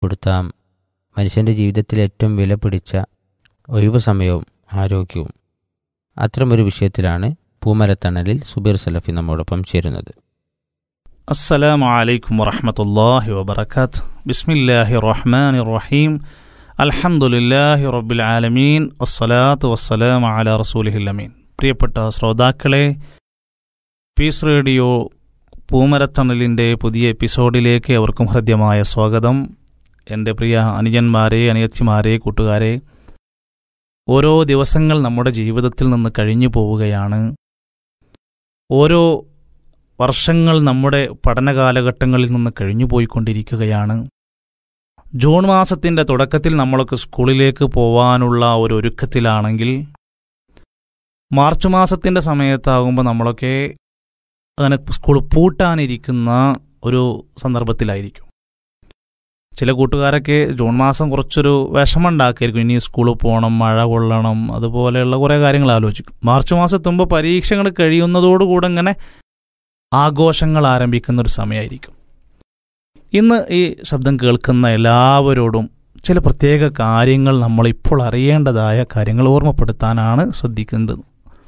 കൊടുത്ത മനുഷ്യൻ്റെ ജീവിതത്തിൽ ഏറ്റവും വില പിടിച്ച ഒഴിവു സമയവും ആരോഗ്യവും അത്തരമൊരു വിഷയത്തിലാണ് പൂമരത്തണലിൽ സുബീർ സലഫി നമ്മോടൊപ്പം ചേരുന്നത് السلام عليكم ورحمة الله وبركاته بسم الله الرحمن الرحيم الحمد لله رب العالمين والصلاة والسلام على رسوله الأمين പ്രിയപ്പെട്ട ശ്രോതാക്കളെ പീസ് റേഡിയോ പൂമരത്തണലിൻ്റെ പുതിയ എപ്പിസോഡിലേക്ക് അവർക്കും ഹൃദ്യമായ സ്വാഗതം എൻ്റെ പ്രിയ അനുജന്മാരെ അനിയത്തിമാരെ കൂട്ടുകാരെ ഓരോ ദിവസങ്ങൾ നമ്മുടെ ജീവിതത്തിൽ നിന്ന് കഴിഞ്ഞു പോവുകയാണ് ഓരോ വർഷങ്ങൾ നമ്മുടെ പഠനകാലഘട്ടങ്ങളിൽ നിന്ന് കഴിഞ്ഞു പോയിക്കൊണ്ടിരിക്കുകയാണ് ജൂൺ മാസത്തിൻ്റെ തുടക്കത്തിൽ നമ്മളൊക്കെ സ്കൂളിലേക്ക് പോവാനുള്ള ഒരു ഒരുക്കത്തിലാണെങ്കിൽ മാർച്ച് മാസത്തിൻ്റെ സമയത്താകുമ്പോൾ നമ്മളൊക്കെ അങ്ങനെ സ്കൂൾ പൂട്ടാനിരിക്കുന്ന ഒരു സന്ദർഭത്തിലായിരിക്കും ചില കൂട്ടുകാരൊക്കെ ജൂൺ മാസം കുറച്ചൊരു വിഷമമുണ്ടാക്കിയിരിക്കും ഇനി സ്കൂളിൽ പോകണം മഴ കൊള്ളണം അതുപോലെയുള്ള കുറേ കാര്യങ്ങൾ ആലോചിക്കും മാർച്ച് മാസം എത്തുമ്പോൾ പരീക്ഷകൾ കഴിയുന്നതോടുകൂടെ ഇങ്ങനെ ആഘോഷങ്ങൾ ആരംഭിക്കുന്ന ഒരു സമയമായിരിക്കും ഇന്ന് ഈ ശബ്ദം കേൾക്കുന്ന എല്ലാവരോടും ചില പ്രത്യേക കാര്യങ്ങൾ നമ്മൾ ഇപ്പോൾ അറിയേണ്ടതായ കാര്യങ്ങൾ ഓർമ്മപ്പെടുത്താനാണ് ശ്രദ്ധിക്കേണ്ടത്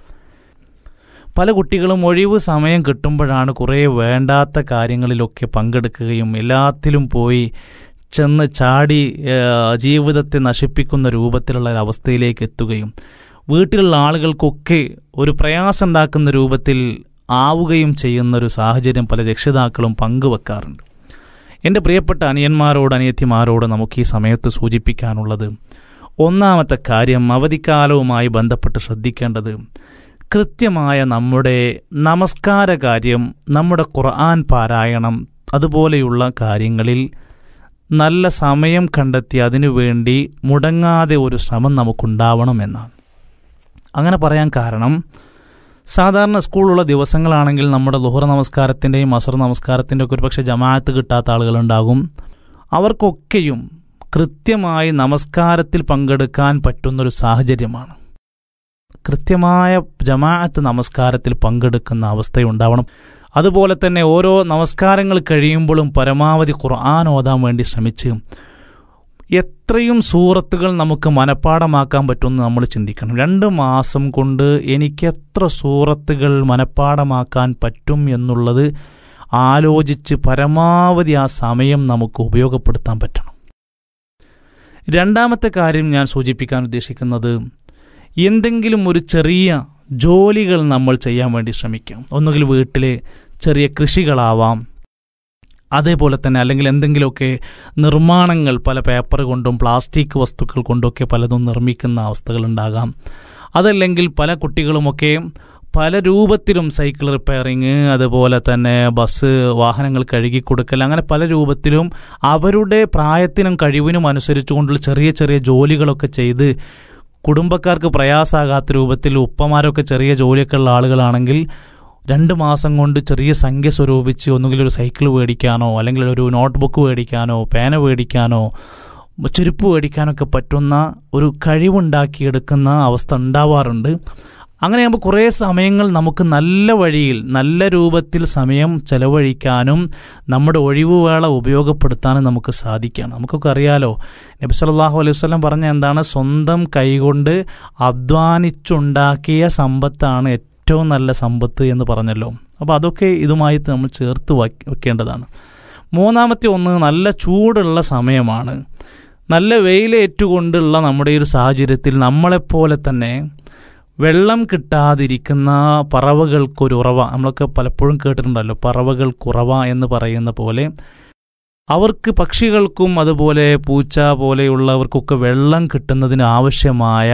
പല കുട്ടികളും ഒഴിവ് സമയം കിട്ടുമ്പോഴാണ് കുറേ വേണ്ടാത്ത കാര്യങ്ങളിലൊക്കെ പങ്കെടുക്കുകയും എല്ലാത്തിലും പോയി ചെന്ന് ചാടി ജീവിതത്തെ നശിപ്പിക്കുന്ന രൂപത്തിലുള്ള ഒരു അവസ്ഥയിലേക്ക് എത്തുകയും വീട്ടിലുള്ള ആളുകൾക്കൊക്കെ ഒരു പ്രയാസം ഉണ്ടാക്കുന്ന രൂപത്തിൽ ആവുകയും ചെയ്യുന്ന ഒരു സാഹചര്യം പല രക്ഷിതാക്കളും പങ്കുവെക്കാറുണ്ട് എൻ്റെ പ്രിയപ്പെട്ട അനിയന്മാരോട് അനിയത്തിമാരോട് നമുക്ക് ഈ സമയത്ത് സൂചിപ്പിക്കാനുള്ളത് ഒന്നാമത്തെ കാര്യം അവധിക്കാലവുമായി ബന്ധപ്പെട്ട് ശ്രദ്ധിക്കേണ്ടത് കൃത്യമായ നമ്മുടെ നമസ്കാര കാര്യം നമ്മുടെ ഖുർആൻ പാരായണം അതുപോലെയുള്ള കാര്യങ്ങളിൽ നല്ല സമയം കണ്ടെത്തി അതിനുവേണ്ടി മുടങ്ങാതെ ഒരു ശ്രമം നമുക്കുണ്ടാവണമെന്നാണ് അങ്ങനെ പറയാൻ കാരണം സാധാരണ സ്കൂളുള്ള ദിവസങ്ങളാണെങ്കിൽ നമ്മുടെ ലുഹർ നമസ്കാരത്തിൻ്റെയും അസർ നമസ്കാരത്തിൻ്റെ ഒക്കെ ഒരു പക്ഷേ ജമാഅത്ത് കിട്ടാത്ത ആളുകളുണ്ടാകും അവർക്കൊക്കെയും കൃത്യമായി നമസ്കാരത്തിൽ പങ്കെടുക്കാൻ പറ്റുന്നൊരു സാഹചര്യമാണ് കൃത്യമായ ജമാഅത്ത് നമസ്കാരത്തിൽ പങ്കെടുക്കുന്ന അവസ്ഥയുണ്ടാവണം അതുപോലെ തന്നെ ഓരോ നമസ്കാരങ്ങൾ കഴിയുമ്പോഴും പരമാവധി ഖുർആൻ ഓതാൻ വേണ്ടി ശ്രമിച്ച് എത്രയും സൂറത്തുകൾ നമുക്ക് മനഃപ്പാടമാക്കാൻ പറ്റുമെന്ന് നമ്മൾ ചിന്തിക്കണം രണ്ട് മാസം കൊണ്ട് എനിക്ക് എത്ര സൂറത്തുകൾ മനഃപ്പാടമാക്കാൻ പറ്റും എന്നുള്ളത് ആലോചിച്ച് പരമാവധി ആ സമയം നമുക്ക് ഉപയോഗപ്പെടുത്താൻ പറ്റണം രണ്ടാമത്തെ കാര്യം ഞാൻ സൂചിപ്പിക്കാൻ ഉദ്ദേശിക്കുന്നത് എന്തെങ്കിലും ഒരു ചെറിയ ജോലികൾ നമ്മൾ ചെയ്യാൻ വേണ്ടി ശ്രമിക്കാം ഒന്നുകിൽ വീട്ടിലെ ചെറിയ കൃഷികളാവാം അതേപോലെ തന്നെ അല്ലെങ്കിൽ എന്തെങ്കിലുമൊക്കെ നിർമ്മാണങ്ങൾ പല പേപ്പർ കൊണ്ടും പ്ലാസ്റ്റിക് വസ്തുക്കൾ കൊണ്ടൊക്കെ പലതും നിർമ്മിക്കുന്ന അവസ്ഥകളുണ്ടാകാം അതല്ലെങ്കിൽ പല കുട്ടികളുമൊക്കെ പല രൂപത്തിലും സൈക്കിൾ റിപ്പയറിങ് അതുപോലെ തന്നെ ബസ് വാഹനങ്ങൾ കഴുകി കൊടുക്കൽ അങ്ങനെ പല രൂപത്തിലും അവരുടെ പ്രായത്തിനും കഴിവിനും അനുസരിച്ചുകൊണ്ടുള്ള ചെറിയ ചെറിയ ജോലികളൊക്കെ ചെയ്ത് കുടുംബക്കാർക്ക് പ്രയാസമാകാത്ത രൂപത്തിൽ ഉപ്പമാരൊക്കെ ചെറിയ ജോലിയൊക്കെ ഉള്ള ആളുകളാണെങ്കിൽ രണ്ട് മാസം കൊണ്ട് ചെറിയ സംഖ്യ സ്വരൂപിച്ച് ഒന്നുകിൽ ഒരു സൈക്കിൾ മേടിക്കാനോ അല്ലെങ്കിൽ ഒരു നോട്ട് ബുക്ക് മേടിക്കാനോ പേന മേടിക്കാനോ ചെരുപ്പ് മേടിക്കാനൊക്കെ പറ്റുന്ന ഒരു കഴിവുണ്ടാക്കിയെടുക്കുന്ന അവസ്ഥ ഉണ്ടാവാറുണ്ട് അങ്ങനെയാകുമ്പോൾ കുറേ സമയങ്ങൾ നമുക്ക് നല്ല വഴിയിൽ നല്ല രൂപത്തിൽ സമയം ചെലവഴിക്കാനും നമ്മുടെ ഒഴിവുവേള ഉപയോഗപ്പെടുത്താനും നമുക്ക് സാധിക്കണം നമുക്കൊക്കെ അറിയാലോ നബി സല്ലല്ലാഹു അലൈഹി വസല്ലം പറഞ്ഞ എന്താണ് സ്വന്തം കൈകൊണ്ട് അധ്വാനിച്ചുണ്ടാക്കിയ സമ്പത്താണ് ഏറ്റവും നല്ല സമ്പത്ത് എന്ന് പറഞ്ഞല്ലോ അപ്പോൾ അതൊക്കെ ഇതുമായി നമ്മൾ ചേർത്ത് വെക്കേണ്ടതാണ് മൂന്നാമത്തെ ഒന്ന് നല്ല ചൂടുള്ള സമയമാണ് നല്ല വെയിലേറ്റുകൊണ്ടുള്ള നമ്മുടെ ഈ ഒരു സാഹചര്യത്തിൽ നമ്മളെപ്പോലെ തന്നെ വെള്ളം കിട്ടാതിരിക്കുന്ന പറവകൾക്കൊരു ഉറവ നമ്മളൊക്കെ പലപ്പോഴും കേട്ടിട്ടുണ്ടല്ലോ പറവകൾക്കുറവ എന്ന് പറയുന്ന പോലെ അവർക്ക് പക്ഷികൾക്കും അതുപോലെ പൂച്ച പോലെയുള്ളവർക്കൊക്കെ വെള്ളം കിട്ടുന്നതിന് ആവശ്യമായ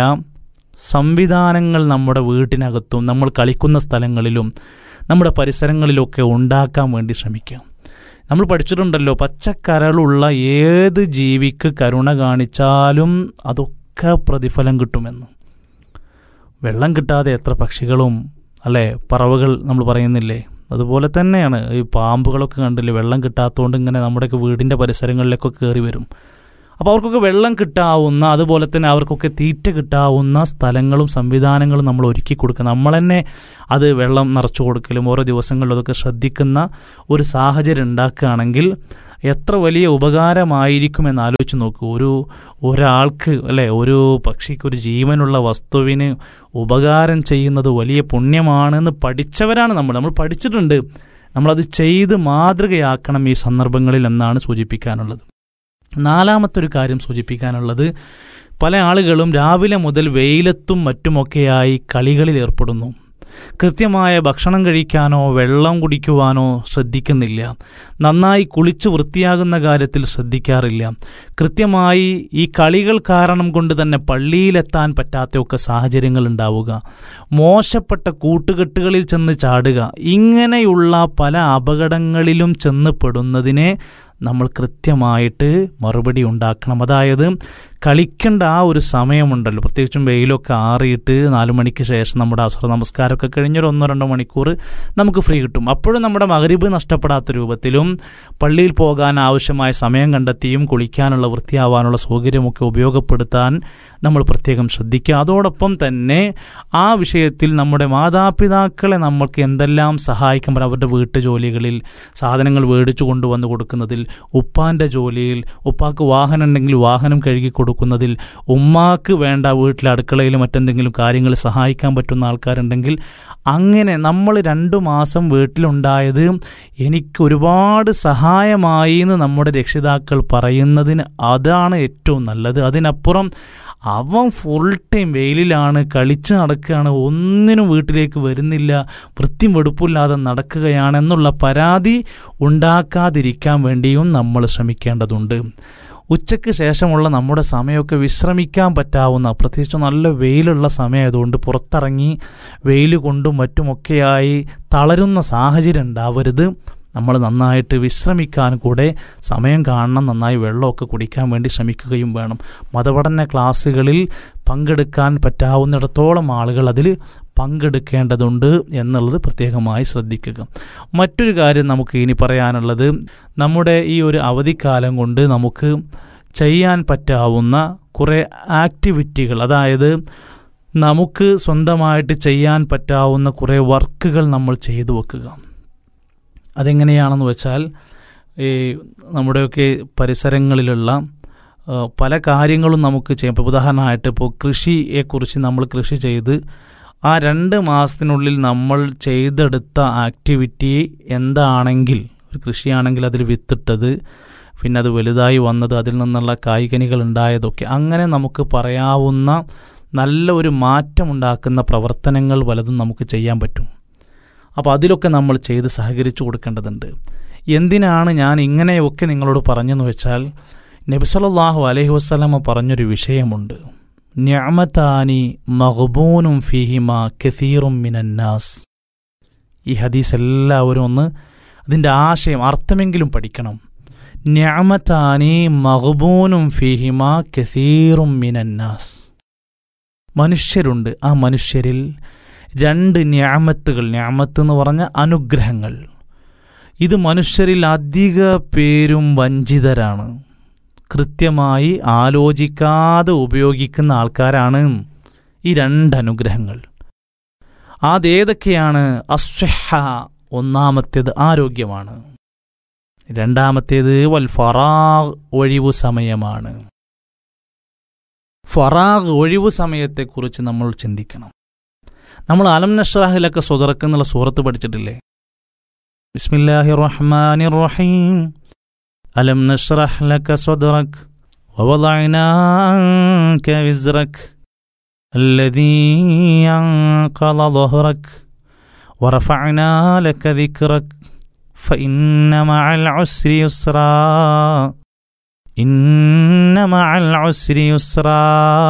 സംവിധാനങ്ങൾ നമ്മുടെ വീട്ടിനകത്തും നമ്മൾ കളിക്കുന്ന സ്ഥലങ്ങളിലും നമ്മുടെ പരിസരങ്ങളിലൊക്കെ ഉണ്ടാക്കാൻ വേണ്ടി ശ്രമിക്കാം നമ്മൾ പഠിച്ചിട്ടുണ്ടല്ലോ പച്ചക്കരളുള്ള ഏത് ജീവിക്ക് കരുണ കാണിച്ചാലും അതൊക്കെ പ്രതിഫലം കിട്ടുമെന്ന് വെള്ളം കിട്ടാതെ എത്ര പക്ഷികളും അല്ലേ പറവകൾ നമ്മൾ പറയുന്നില്ലേ അതുപോലെ തന്നെയാണ് ഈ പാമ്പുകളൊക്കെ കണ്ടില്ലേ വെള്ളം കിട്ടാത്തതുകൊണ്ട് ഇങ്ങനെ നമ്മുടെയൊക്കെ വീടിൻ്റെ പരിസരങ്ങളിലേക്കൊക്കെ കയറി വരും അപ്പോൾ അവർക്കൊക്കെ വെള്ളം കിട്ടാവുന്ന അതുപോലെ തന്നെ അവർക്കൊക്കെ തീറ്റ കിട്ടാവുന്ന സ്ഥലങ്ങളും സംവിധാനങ്ങളും നമ്മൾ ഒരുക്കി കൊടുക്കുക നമ്മൾ തന്നെ അത് വെള്ളം നിറച്ചു കൊടുക്കലും ഓരോ ദിവസങ്ങളിലും അതൊക്കെ ശ്രദ്ധിക്കുന്ന ഒരു സാഹചര്യം ഉണ്ടാക്കുകയാണെങ്കിൽ എത്ര വലിയ ഉപകാരമായിരിക്കുമെന്ന് ആലോചിച്ച് നോക്കൂ ഒരു ഒരാൾക്ക് അല്ലെ ഒരു പക്ഷിക്ക് ഒരു ജീവനുള്ള വസ്തുവിന് ഉപകാരം ചെയ്യുന്നത് വലിയ പുണ്യമാണെന്ന് പഠിച്ചവരാണ് നമ്മൾ നമ്മൾ പഠിച്ചിട്ടുണ്ട് നമ്മളത് ചെയ്ത് മാതൃകയാക്കണം ഈ സന്ദർഭങ്ങളിൽ എന്നാണ് സൂചിപ്പിക്കാനുള്ളത് നാലാമത്തെ ഒരു കാര്യം സൂചിപ്പിക്കാനുള്ളത് പല ആളുകളും രാവിലെ മുതൽ വെയിലത്തും മറ്റുമൊക്കെയായി കളികളിൽ ഏർപ്പെടുന്നു കൃത്യമായ ഭക്ഷണം കഴിക്കാനോ വെള്ളം കുടിക്കുവാനോ ശ്രദ്ധിക്കുന്നില്ല നന്നായി കുളിച്ച് വൃത്തിയാകുന്ന കാര്യത്തിൽ ശ്രദ്ധിക്കാറില്ല കൃത്യമായി ഈ കളികൾ കാരണം കൊണ്ട് തന്നെ പള്ളിയിലെത്താൻ പറ്റാത്തയൊക്കെ സാഹചര്യങ്ങൾ ഉണ്ടാവുക മോശപ്പെട്ട കൂട്ടുകെട്ടുകളിൽ ചെന്ന് ചാടുക ഇങ്ങനെയുള്ള പല അപകടങ്ങളിലും ചെന്ന് പെടുന്നതിനെ നമ്മൾ കൃത്യമായിട്ട് മറുപടി ഉണ്ടാക്കണം അതായത് കളിക്കേണ്ട ആ ഒരു സമയമുണ്ടല്ലോ പ്രത്യേകിച്ചും വെയിലൊക്കെ ആറിയിട്ട് നാലു മണിക്ക് ശേഷം നമ്മുടെ അസുര നമസ്കാരമൊക്കെ കഴിഞ്ഞൊരു ഒന്നോ രണ്ടോ മണിക്കൂർ നമുക്ക് ഫ്രീ കിട്ടും അപ്പോഴും നമ്മുടെ മകരിബ് നഷ്ടപ്പെടാത്ത രൂപത്തിലും പള്ളിയിൽ പോകാൻ ആവശ്യമായ സമയം കണ്ടെത്തിയും കുളിക്കാനുള്ള വൃത്തിയാവാനുള്ള സൗകര്യമൊക്കെ ഉപയോഗപ്പെടുത്താൻ നമ്മൾ പ്രത്യേകം ശ്രദ്ധിക്കുക അതോടൊപ്പം തന്നെ ആ വിഷയത്തിൽ നമ്മുടെ മാതാപിതാക്കളെ നമ്മൾക്ക് എന്തെല്ലാം സഹായിക്കാൻ പറ്റും അവരുടെ വീട്ടു ജോലികളിൽ സാധനങ്ങൾ മേടിച്ചു കൊണ്ടുവന്ന് കൊടുക്കുന്നതിൽ ഉപ്പാൻ്റെ ജോലിയിൽ ഉപ്പാക്ക് വാഹനം ഉണ്ടെങ്കിൽ വാഹനം കഴുകി കൊടുക്കുന്നതിൽ ഉമ്മാക്ക് വേണ്ട വീട്ടിലെ അടുക്കളയിൽ മറ്റെന്തെങ്കിലും കാര്യങ്ങൾ സഹായിക്കാൻ പറ്റുന്ന ആൾക്കാരുണ്ടെങ്കിൽ അങ്ങനെ നമ്മൾ രണ്ടു മാസം വീട്ടിലുണ്ടായത് എനിക്ക് ഒരുപാട് സഹായമായി എന്ന് നമ്മുടെ രക്ഷിതാക്കൾ പറയുന്നതിന് അതാണ് ഏറ്റവും നല്ലത് അതിനപ്പുറം അവൻ ഫുൾ ടൈം വെയിലിലാണ് കളിച്ച് നടക്കുകയാണ് ഒന്നിനും വീട്ടിലേക്ക് വരുന്നില്ല വൃത്തിയും വെടുപ്പില്ലാതെ നടക്കുകയാണെന്നുള്ള പരാതി ഉണ്ടാക്കാതിരിക്കാൻ വേണ്ടിയും നമ്മൾ ശ്രമിക്കേണ്ടതുണ്ട് ഉച്ചയ്ക്ക് ശേഷമുള്ള നമ്മുടെ സമയമൊക്കെ വിശ്രമിക്കാൻ പറ്റാവുന്ന പ്രത്യേകിച്ച് നല്ല വെയിലുള്ള സമയമായതുകൊണ്ട് പുറത്തിറങ്ങി വെയിൽ കൊണ്ടും മറ്റുമൊക്കെയായി തളരുന്ന സാഹചര്യം ഉണ്ടാവരുത് നമ്മൾ നന്നായിട്ട് വിശ്രമിക്കാൻ കൂടെ സമയം കാണണം നന്നായി വെള്ളമൊക്കെ കുടിക്കാൻ വേണ്ടി ശ്രമിക്കുകയും വേണം മതപഠന ക്ലാസ്സുകളിൽ പങ്കെടുക്കാൻ പറ്റാവുന്നിടത്തോളം ആളുകൾ അതിൽ പങ്കെടുക്കേണ്ടതുണ്ട് എന്നുള്ളത് പ്രത്യേകമായി ശ്രദ്ധിക്കുക മറ്റൊരു കാര്യം നമുക്ക് ഇനി പറയാനുള്ളത് നമ്മുടെ ഈ ഒരു അവധിക്കാലം കൊണ്ട് നമുക്ക് ചെയ്യാൻ പറ്റാവുന്ന കുറേ ആക്ടിവിറ്റികൾ അതായത് നമുക്ക് സ്വന്തമായിട്ട് ചെയ്യാൻ പറ്റാവുന്ന കുറേ വർക്കുകൾ നമ്മൾ ചെയ്തു വെക്കുക അതെങ്ങനെയാണെന്ന് വെച്ചാൽ ഈ നമ്മുടെയൊക്കെ പരിസരങ്ങളിലുള്ള പല കാര്യങ്ങളും നമുക്ക് ചെയ്യാം ഇപ്പോൾ ഉദാഹരണമായിട്ട് ഇപ്പോൾ കൃഷിയെക്കുറിച്ച് നമ്മൾ കൃഷി ചെയ്ത് ആ രണ്ട് മാസത്തിനുള്ളിൽ നമ്മൾ ചെയ്തെടുത്ത ആക്ടിവിറ്റി എന്താണെങ്കിൽ ഒരു കൃഷിയാണെങ്കിൽ അതിൽ വിത്തിട്ടത് പിന്നെ അത് വലുതായി വന്നത് അതിൽ നിന്നുള്ള കായ്കനികൾ ഉണ്ടായതൊക്കെ അങ്ങനെ നമുക്ക് പറയാവുന്ന നല്ല ഒരു മാറ്റമുണ്ടാക്കുന്ന പ്രവർത്തനങ്ങൾ പലതും നമുക്ക് ചെയ്യാൻ പറ്റും അപ്പോൾ അതിലൊക്കെ നമ്മൾ ചെയ്ത് സഹകരിച്ചു കൊടുക്കേണ്ടതുണ്ട് എന്തിനാണ് ഞാൻ ഇങ്ങനെയൊക്കെ നിങ്ങളോട് പറഞ്ഞെന്ന് വെച്ചാൽ നബിസലല്ലാഹു അലൈഹി വസ്ലമ പറഞ്ഞൊരു വിഷയമുണ്ട് ന്യാമത്താനി മഹബൂനും ഫിഹിമ കസീറും മിനന്നാസ് ഈ ഹദീസ് എല്ലാവരും ഒന്ന് അതിൻ്റെ ആശയം അർത്ഥമെങ്കിലും പഠിക്കണം ന്യാമത്താനി മഹബൂനും ഫിഹിമ കസീറും മിനന്നാസ് മനുഷ്യരുണ്ട് ആ മനുഷ്യരിൽ രണ്ട് ന്യാമത്തുകൾ ന്യാമത്ത് എന്ന് പറഞ്ഞ അനുഗ്രഹങ്ങൾ ഇത് മനുഷ്യരിൽ അധിക പേരും വഞ്ചിതരാണ് കൃത്യമായി ആലോചിക്കാതെ ഉപയോഗിക്കുന്ന ആൾക്കാരാണ് ഈ രണ്ട് അനുഗ്രഹങ്ങൾ അതേതൊക്കെയാണ് അസ്വഹ ഒന്നാമത്തേത് ആരോഗ്യമാണ് രണ്ടാമത്തേത് വൽ ഫറാഗ് ഒഴിവു സമയമാണ് ഫറാഗ് ഒഴിവു സമയത്തെക്കുറിച്ച് നമ്മൾ ചിന്തിക്കണം നമ്മൾ അലം നഷ്റാഹിലൊക്കെ സുതറക്ക് എന്നുള്ള സൂറത്ത് പഠിച്ചിട്ടില്ലേ ബിസ്മില്ലാഹി റഹ്മാനി റഹീം അലം നഷ്റഹ് ലക صدرك ووضعنا عنك وزرك الذي أنقض ظهرك ورفعنا لك ذكرك فإن مع العسر يسرا إن مع العسر يسرا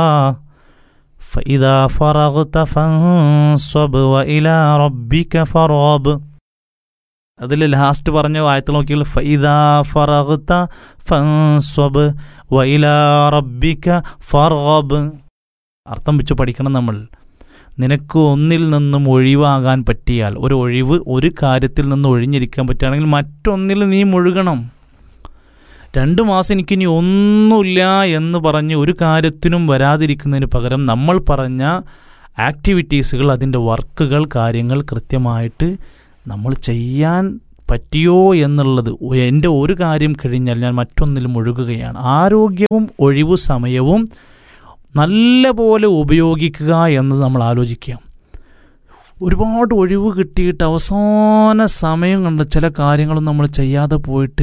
فإذا فرغت فانصب وإلى ربك فارغب അതിൽ ലാസ്റ്റ് പറഞ്ഞ ആയത്തിൽ നോക്കിയാൽ ഫൈദാ ഫറഗ്ത ഫൻസ്വബ് വൈലാ റബ്ബിക ഫർഗബ് അർത്ഥം വെച്ച് പഠിക്കണം നമ്മൾ നിനക്ക് ഒന്നിൽ നിന്നും ഒഴിവാകാൻ പറ്റിയാൽ ഒരു ഒഴിവ് ഒരു കാര്യത്തിൽ നിന്ന് ഒഴിഞ്ഞിരിക്കാൻ പറ്റുകയാണെങ്കിൽ മറ്റൊന്നിൽ നീ മുഴുകണം രണ്ട് മാസം എനിക്കിനി ഒന്നുമില്ല എന്ന് പറഞ്ഞ് ഒരു കാര്യത്തിനും വരാതിരിക്കുന്നതിന് പകരം നമ്മൾ പറഞ്ഞ ആക്ടിവിറ്റീസുകൾ അതിൻ്റെ വർക്കുകൾ കാര്യങ്ങൾ കൃത്യമായിട്ട് നമ്മൾ ചെയ്യാൻ പറ്റിയോ എന്നുള്ളത് എൻ്റെ ഒരു കാര്യം കഴിഞ്ഞാൽ ഞാൻ മറ്റൊന്നിൽ മുഴുകുകയാണ് ആരോഗ്യവും ഒഴിവു സമയവും നല്ല പോലെ ഉപയോഗിക്കുക എന്നത് നമ്മൾ ആലോചിക്കുക ഒരുപാട് ഒഴിവ് കിട്ടിയിട്ട് അവസാന സമയം കണ്ട് ചില കാര്യങ്ങളും നമ്മൾ ചെയ്യാതെ പോയിട്ട്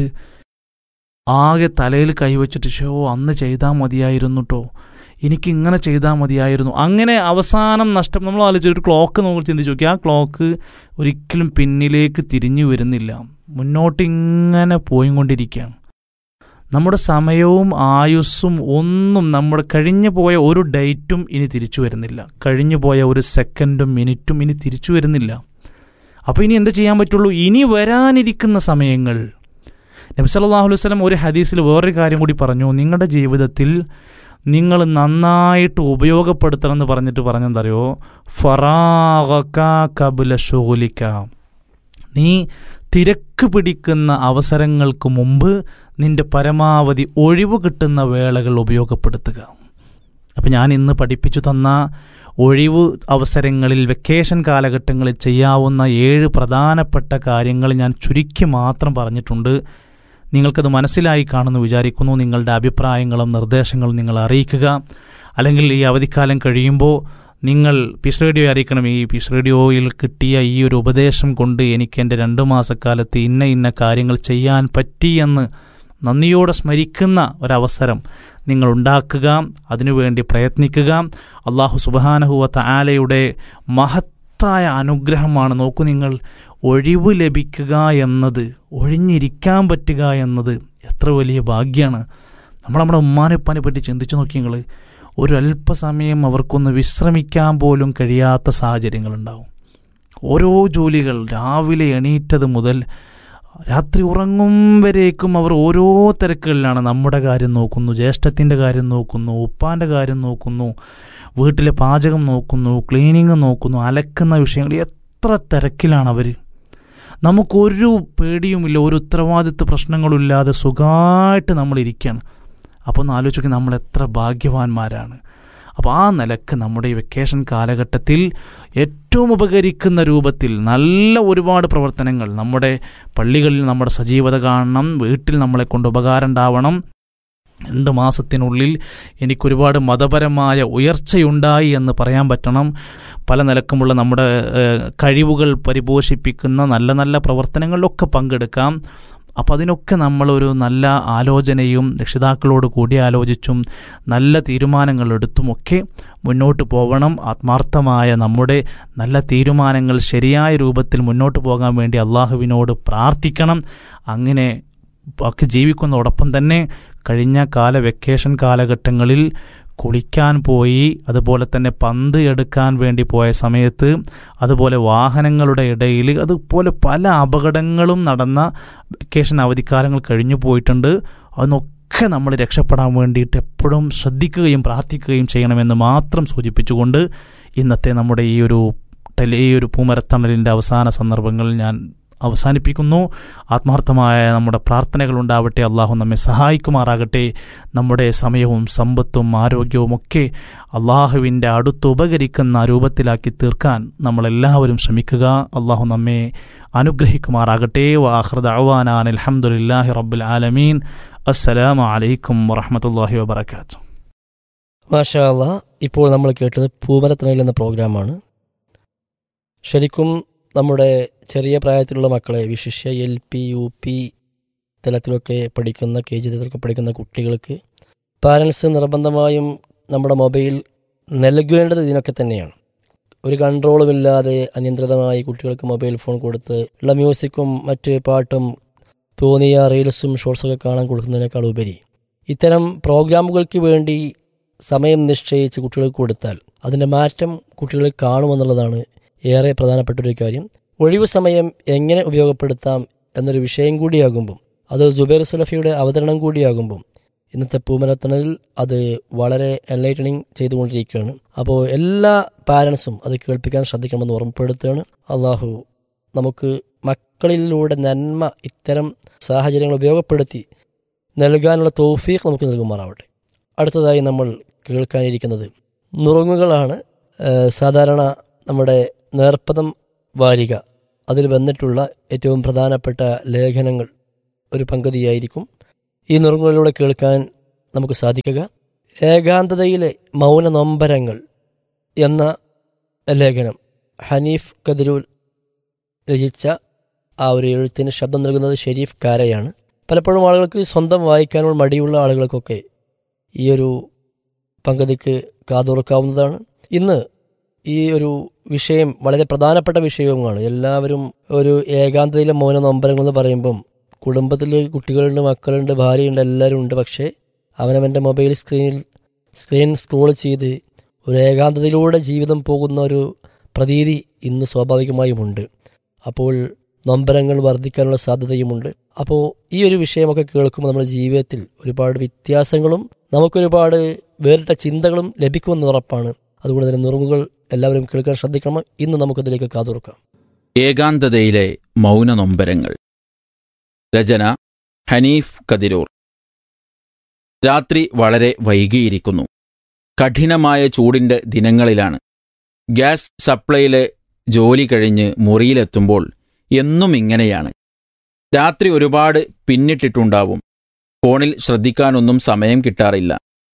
ആകെ തലയിൽ കൈവച്ചിട്ട് ഷോ അന്ന് ചെയ്താൽ മതിയായിരുന്നു കേട്ടോ എനിക്ക് ഇങ്ങനെ ചെയ്താൽ മതിയായിരുന്നു അങ്ങനെ അവസാനം നഷ്ടം നമ്മൾ ആലോചിച്ചു ഒരു ക്ലോക്ക് നമ്മൾ ചിന്തിച്ച് നോക്കി ആ ക്ലോക്ക് ഒരിക്കലും പിന്നിലേക്ക് തിരിഞ്ഞു വരുന്നില്ല മുന്നോട്ട് ഇങ്ങനെ പോയിക്കൊണ്ടിരിക്കുകയാണ് നമ്മുടെ സമയവും ആയുസ്സും ഒന്നും നമ്മുടെ കഴിഞ്ഞു പോയ ഒരു ഡേറ്റും ഇനി തിരിച്ചു വരുന്നില്ല കഴിഞ്ഞു പോയ ഒരു സെക്കൻഡും മിനിറ്റും ഇനി തിരിച്ചു വരുന്നില്ല അപ്പോൾ ഇനി എന്താ ചെയ്യാൻ പറ്റുള്ളൂ ഇനി വരാനിരിക്കുന്ന സമയങ്ങൾ നബി സല്ലല്ലാഹു അലൈഹി വസല്ലം ഒരു ഹദീസിൽ വേറൊരു കാര്യം കൂടി പറഞ്ഞു നിങ്ങളുടെ ജീവിതത്തിൽ നിങ്ങൾ നന്നായിട്ട് ഉപയോഗപ്പെടുത്തണം എന്ന് പറഞ്ഞിട്ട് പറഞ്ഞെന്തറിയോ ഫറാഗക കബുല ഷുഗുലിക്ക നീ തിരക്ക് പിടിക്കുന്ന അവസരങ്ങൾക്ക് മുമ്പ് നിന്റെ പരമാവധി ഒഴിവ് കിട്ടുന്ന വേളകൾ ഉപയോഗപ്പെടുത്തുക അപ്പം ഞാൻ ഇന്ന് പഠിപ്പിച്ചു തന്ന ഒഴിവ് അവസരങ്ങളിൽ വെക്കേഷൻ കാലഘട്ടങ്ങളിൽ ചെയ്യാവുന്ന ഏഴ് പ്രധാനപ്പെട്ട കാര്യങ്ങൾ ഞാൻ ചുരുക്കി മാത്രം പറഞ്ഞിട്ടുണ്ട് നിങ്ങൾക്കത് മനസ്സിലായി കാണുന്നു വിചാരിക്കുന്നു നിങ്ങളുടെ അഭിപ്രായങ്ങളും നിർദ്ദേശങ്ങളും നിങ്ങൾ അറിയിക്കുക അല്ലെങ്കിൽ ഈ അവധിക്കാലം കഴിയുമ്പോൾ നിങ്ങൾ പീസ് റേഡിയോ അറിയിക്കണം ഈ പീസ് റേഡിയോയിൽ കിട്ടിയ ഈ ഒരു ഉപദേശം കൊണ്ട് എനിക്ക് എൻ്റെ രണ്ട് മാസക്കാലത്ത് ഇന്ന ഇന്ന കാര്യങ്ങൾ ചെയ്യാൻ പറ്റി എന്ന് നന്ദിയോടെ സ്മരിക്കുന്ന ഒരവസരം നിങ്ങൾ ഉണ്ടാക്കുക അതിനുവേണ്ടി പ്രയത്നിക്കുക അള്ളാഹു സുബാനഹുവത്ത ആലയുടെ മഹത്തായ അനുഗ്രഹമാണ് നോക്കൂ നിങ്ങൾ ഒഴിവ് ലഭിക്കുക എന്നത് ഒഴിഞ്ഞിരിക്കാൻ പറ്റുക എന്നത് എത്ര വലിയ ഭാഗ്യമാണ് നമ്മൾ നമ്മുടെ ഉമ്മാനെപ്പാനെ പറ്റി ചിന്തിച്ചു നോക്കി നിങ്ങൾ ഒരു അല്പസമയം അവർക്കൊന്ന് വിശ്രമിക്കാൻ പോലും കഴിയാത്ത സാഹചര്യങ്ങളുണ്ടാവും ഓരോ ജോലികൾ രാവിലെ എണീറ്റത് മുതൽ രാത്രി ഉറങ്ങും വരേക്കും അവർ ഓരോ തിരക്കുകളിലാണ് നമ്മുടെ കാര്യം നോക്കുന്നു ജ്യേഷ്ഠത്തിൻ്റെ കാര്യം നോക്കുന്നു ഉപ്പാൻ്റെ കാര്യം നോക്കുന്നു വീട്ടിലെ പാചകം നോക്കുന്നു ക്ലീനിങ് നോക്കുന്നു അലക്കുന്ന വിഷയങ്ങൾ എത്ര തിരക്കിലാണ് അവർ നമുക്കൊരു പേടിയുമില്ല ഒരു ഉത്തരവാദിത്വ പ്രശ്നങ്ങളില്ലാതെ സുഖമായിട്ട് നമ്മൾ ഇരിക്കുകയാണ് അപ്പോൾ ഒന്ന് ആലോചിക്കുക നമ്മൾ എത്ര ഭാഗ്യവാന്മാരാണ് അപ്പോൾ ആ നിലക്ക് നമ്മുടെ ഈ വെക്കേഷൻ കാലഘട്ടത്തിൽ ഏറ്റവും ഉപകരിക്കുന്ന രൂപത്തിൽ നല്ല ഒരുപാട് പ്രവർത്തനങ്ങൾ നമ്മുടെ പള്ളികളിൽ നമ്മുടെ സജീവത കാണണം വീട്ടിൽ നമ്മളെ കൊണ്ട് ഉപകാരം ഉണ്ടാവണം രണ്ട് മാസത്തിനുള്ളിൽ എനിക്കൊരുപാട് മതപരമായ ഉയർച്ചയുണ്ടായി എന്ന് പറയാൻ പറ്റണം പല നിലക്കുമുള്ള നമ്മുടെ കഴിവുകൾ പരിപോഷിപ്പിക്കുന്ന നല്ല നല്ല പ്രവർത്തനങ്ങളിലൊക്കെ പങ്കെടുക്കാം അപ്പം അതിനൊക്കെ നമ്മളൊരു നല്ല ആലോചനയും രക്ഷിതാക്കളോട് കൂടി ആലോചിച്ചും നല്ല തീരുമാനങ്ങൾ എടുത്തുമൊക്കെ മുന്നോട്ട് പോകണം ആത്മാർത്ഥമായ നമ്മുടെ നല്ല തീരുമാനങ്ങൾ ശരിയായ രൂപത്തിൽ മുന്നോട്ട് പോകാൻ വേണ്ടി അള്ളാഹുവിനോട് പ്രാർത്ഥിക്കണം അങ്ങനെ ഒക്കെ ജീവിക്കുന്നതോടൊപ്പം തന്നെ കഴിഞ്ഞ കാല വെക്കേഷൻ കാലഘട്ടങ്ങളിൽ കുളിക്കാൻ പോയി അതുപോലെ തന്നെ പന്ത് എടുക്കാൻ വേണ്ടി പോയ സമയത്ത് അതുപോലെ വാഹനങ്ങളുടെ ഇടയിൽ അതുപോലെ പല അപകടങ്ങളും നടന്ന വെക്കേഷൻ അവധിക്കാലങ്ങൾ കഴിഞ്ഞു പോയിട്ടുണ്ട് അതിനൊക്കെ നമ്മൾ രക്ഷപ്പെടാൻ വേണ്ടിയിട്ട് എപ്പോഴും ശ്രദ്ധിക്കുകയും പ്രാർത്ഥിക്കുകയും ചെയ്യണമെന്ന് മാത്രം സൂചിപ്പിച്ചുകൊണ്ട് ഇന്നത്തെ നമ്മുടെ ഈ ഒരു ടെലി ഈ ഒരു പൂമരത്തണലിൻ്റെ അവസാന സന്ദർഭങ്ങളിൽ ഞാൻ അവസാനിപ്പിക്കുന്നു ആത്മാർത്ഥമായ നമ്മുടെ പ്രാർത്ഥനകൾ ഉണ്ടാവട്ടെ അള്ളാഹു നമ്മെ സഹായിക്കുമാറാകട്ടെ നമ്മുടെ സമയവും സമ്പത്തും ആരോഗ്യവും ഒക്കെ അള്ളാഹുവിൻ്റെ അടുത്ത് ഉപകരിക്കുന്ന രൂപത്തിലാക്കി തീർക്കാൻ നമ്മളെല്ലാവരും ശ്രമിക്കുക അള്ളാഹു നമ്മെ അനുഗ്രഹിക്കുമാറാകട്ടെ വാഹൃദ അവാനാൻ അലഹമുല്ലാഹി റബ്ബുൽ ആലമീൻ അസ്സലാമു അലൈക്കും വറഹമത്തല്ലാഹി വബർക്കാത്തു മാഷാ അല്ലാ ഇപ്പോൾ നമ്മൾ കേട്ടത് പൂമരത്തണൽ എന്ന പ്രോഗ്രാമാണ് ശരിക്കും നമ്മുടെ ചെറിയ പ്രായത്തിലുള്ള മക്കളെ വിശിഷ്യ എൽ പി യു പി തലത്തിലൊക്കെ പഠിക്കുന്ന കെ ജി തലത്തിലൊക്കെ പഠിക്കുന്ന കുട്ടികൾക്ക് പാരൻസ് നിർബന്ധമായും നമ്മുടെ മൊബൈൽ നൽകേണ്ടത് ഇതിനൊക്കെ തന്നെയാണ് ഒരു കൺട്രോളുമില്ലാതെ അനിയന്ത്രിതമായി കുട്ടികൾക്ക് മൊബൈൽ ഫോൺ കൊടുത്ത് ഉള്ള മ്യൂസിക്കും മറ്റ് പാട്ടും തോന്നിയ റീൽസും ഷോർട്സൊക്കെ കാണാൻ കൊടുക്കുന്നതിനേക്കാൾ ഉപരി ഇത്തരം പ്രോഗ്രാമുകൾക്ക് വേണ്ടി സമയം നിശ്ചയിച്ച് കുട്ടികൾക്ക് കൊടുത്താൽ അതിൻ്റെ മാറ്റം കുട്ടികൾ കാണുമെന്നുള്ളതാണ് ഏറെ പ്രധാനപ്പെട്ട ഒരു കാര്യം ഒഴിവ് സമയം എങ്ങനെ ഉപയോഗപ്പെടുത്താം എന്നൊരു വിഷയം കൂടിയാകുമ്പം അത് ജുബൈർ സുലഫിയുടെ അവതരണം കൂടിയാകുമ്പം ഇന്നത്തെ പൂമരത്തണലിൽ അത് വളരെ എൻലൈറ്റനിങ് ചെയ്തുകൊണ്ടിരിക്കുകയാണ് അപ്പോൾ എല്ലാ പാരൻസും അത് കേൾപ്പിക്കാൻ ശ്രദ്ധിക്കണമെന്ന് ഓർമ്മപ്പെടുത്തുകയാണ് അള്ളാഹു നമുക്ക് മക്കളിലൂടെ നന്മ ഇത്തരം സാഹചര്യങ്ങൾ ഉപയോഗപ്പെടുത്തി നൽകാനുള്ള തോഫീഖ് നമുക്ക് നൽകുമാറാവട്ടെ അടുത്തതായി നമ്മൾ കേൾക്കാനിരിക്കുന്നത് നുറുങ്ങുകളാണ് സാധാരണ നമ്മുടെ നേർപ്പദം വാരിക അതിൽ വന്നിട്ടുള്ള ഏറ്റവും പ്രധാനപ്പെട്ട ലേഖനങ്ങൾ ഒരു പങ്കുതിയായിരിക്കും ഈ നുറുങ്ങുകളിലൂടെ കേൾക്കാൻ നമുക്ക് സാധിക്കുക ഏകാന്തതയിലെ മൗന നൊമ്പരങ്ങൾ എന്ന ലേഖനം ഹനീഫ് കതിരൂൽ രചിച്ച ആ ഒരു എഴുത്തിന് ശബ്ദം നൽകുന്നത് ഷെരീഫ് കാരയാണ് പലപ്പോഴും ആളുകൾക്ക് സ്വന്തം വായിക്കാനുള്ള മടിയുള്ള ആളുകൾക്കൊക്കെ ഈ ഒരു പങ്കുതിക്ക് കാതോർക്കാവുന്നതാണ് ഇന്ന് ഈ ഒരു വിഷയം വളരെ പ്രധാനപ്പെട്ട വിഷയവുമാണ് എല്ലാവരും ഒരു ഏകാന്തതയിലെ മൗന നൊമ്പരങ്ങൾ എന്ന് പറയുമ്പം കുടുംബത്തിൽ കുട്ടികളുണ്ട് മക്കളുണ്ട് ഭാര്യയുണ്ട് എല്ലാവരും ഉണ്ട് പക്ഷേ അവനവൻ്റെ മൊബൈൽ സ്ക്രീനിൽ സ്ക്രീൻ സ്ക്രോൾ ചെയ്ത് ഒരു ഏകാന്തതയിലൂടെ ജീവിതം പോകുന്ന ഒരു പ്രതീതി ഇന്ന് സ്വാഭാവികമായുമുണ്ട് അപ്പോൾ നൊമ്പരങ്ങൾ വർദ്ധിക്കാനുള്ള സാധ്യതയുമുണ്ട് അപ്പോൾ ഈ ഒരു വിഷയമൊക്കെ കേൾക്കുമ്പോൾ നമ്മുടെ ജീവിതത്തിൽ ഒരുപാട് വ്യത്യാസങ്ങളും നമുക്കൊരുപാട് വേറിട്ട ചിന്തകളും ലഭിക്കുമെന്ന് ഉറപ്പാണ് അതുകൊണ്ട് തന്നെ നുറുങ്ങുകൾ എല്ലാവരും കേൾക്കാൻ ശ്രദ്ധിക്കണം ഇന്ന് നമുക്കതിലേക്ക് കാതോർക്കാം ഏകാന്തതയിലെ മൗന നൊമ്പരങ്ങൾ രചന ഹനീഫ് കതിരൂർ രാത്രി വളരെ വൈകിയിരിക്കുന്നു കഠിനമായ ചൂടിന്റെ ദിനങ്ങളിലാണ് ഗ്യാസ് സപ്ലൈയിലെ ജോലി കഴിഞ്ഞ് മുറിയിലെത്തുമ്പോൾ എന്നും ഇങ്ങനെയാണ് രാത്രി ഒരുപാട് പിന്നിട്ടിട്ടുണ്ടാവും ഫോണിൽ ശ്രദ്ധിക്കാനൊന്നും സമയം കിട്ടാറില്ല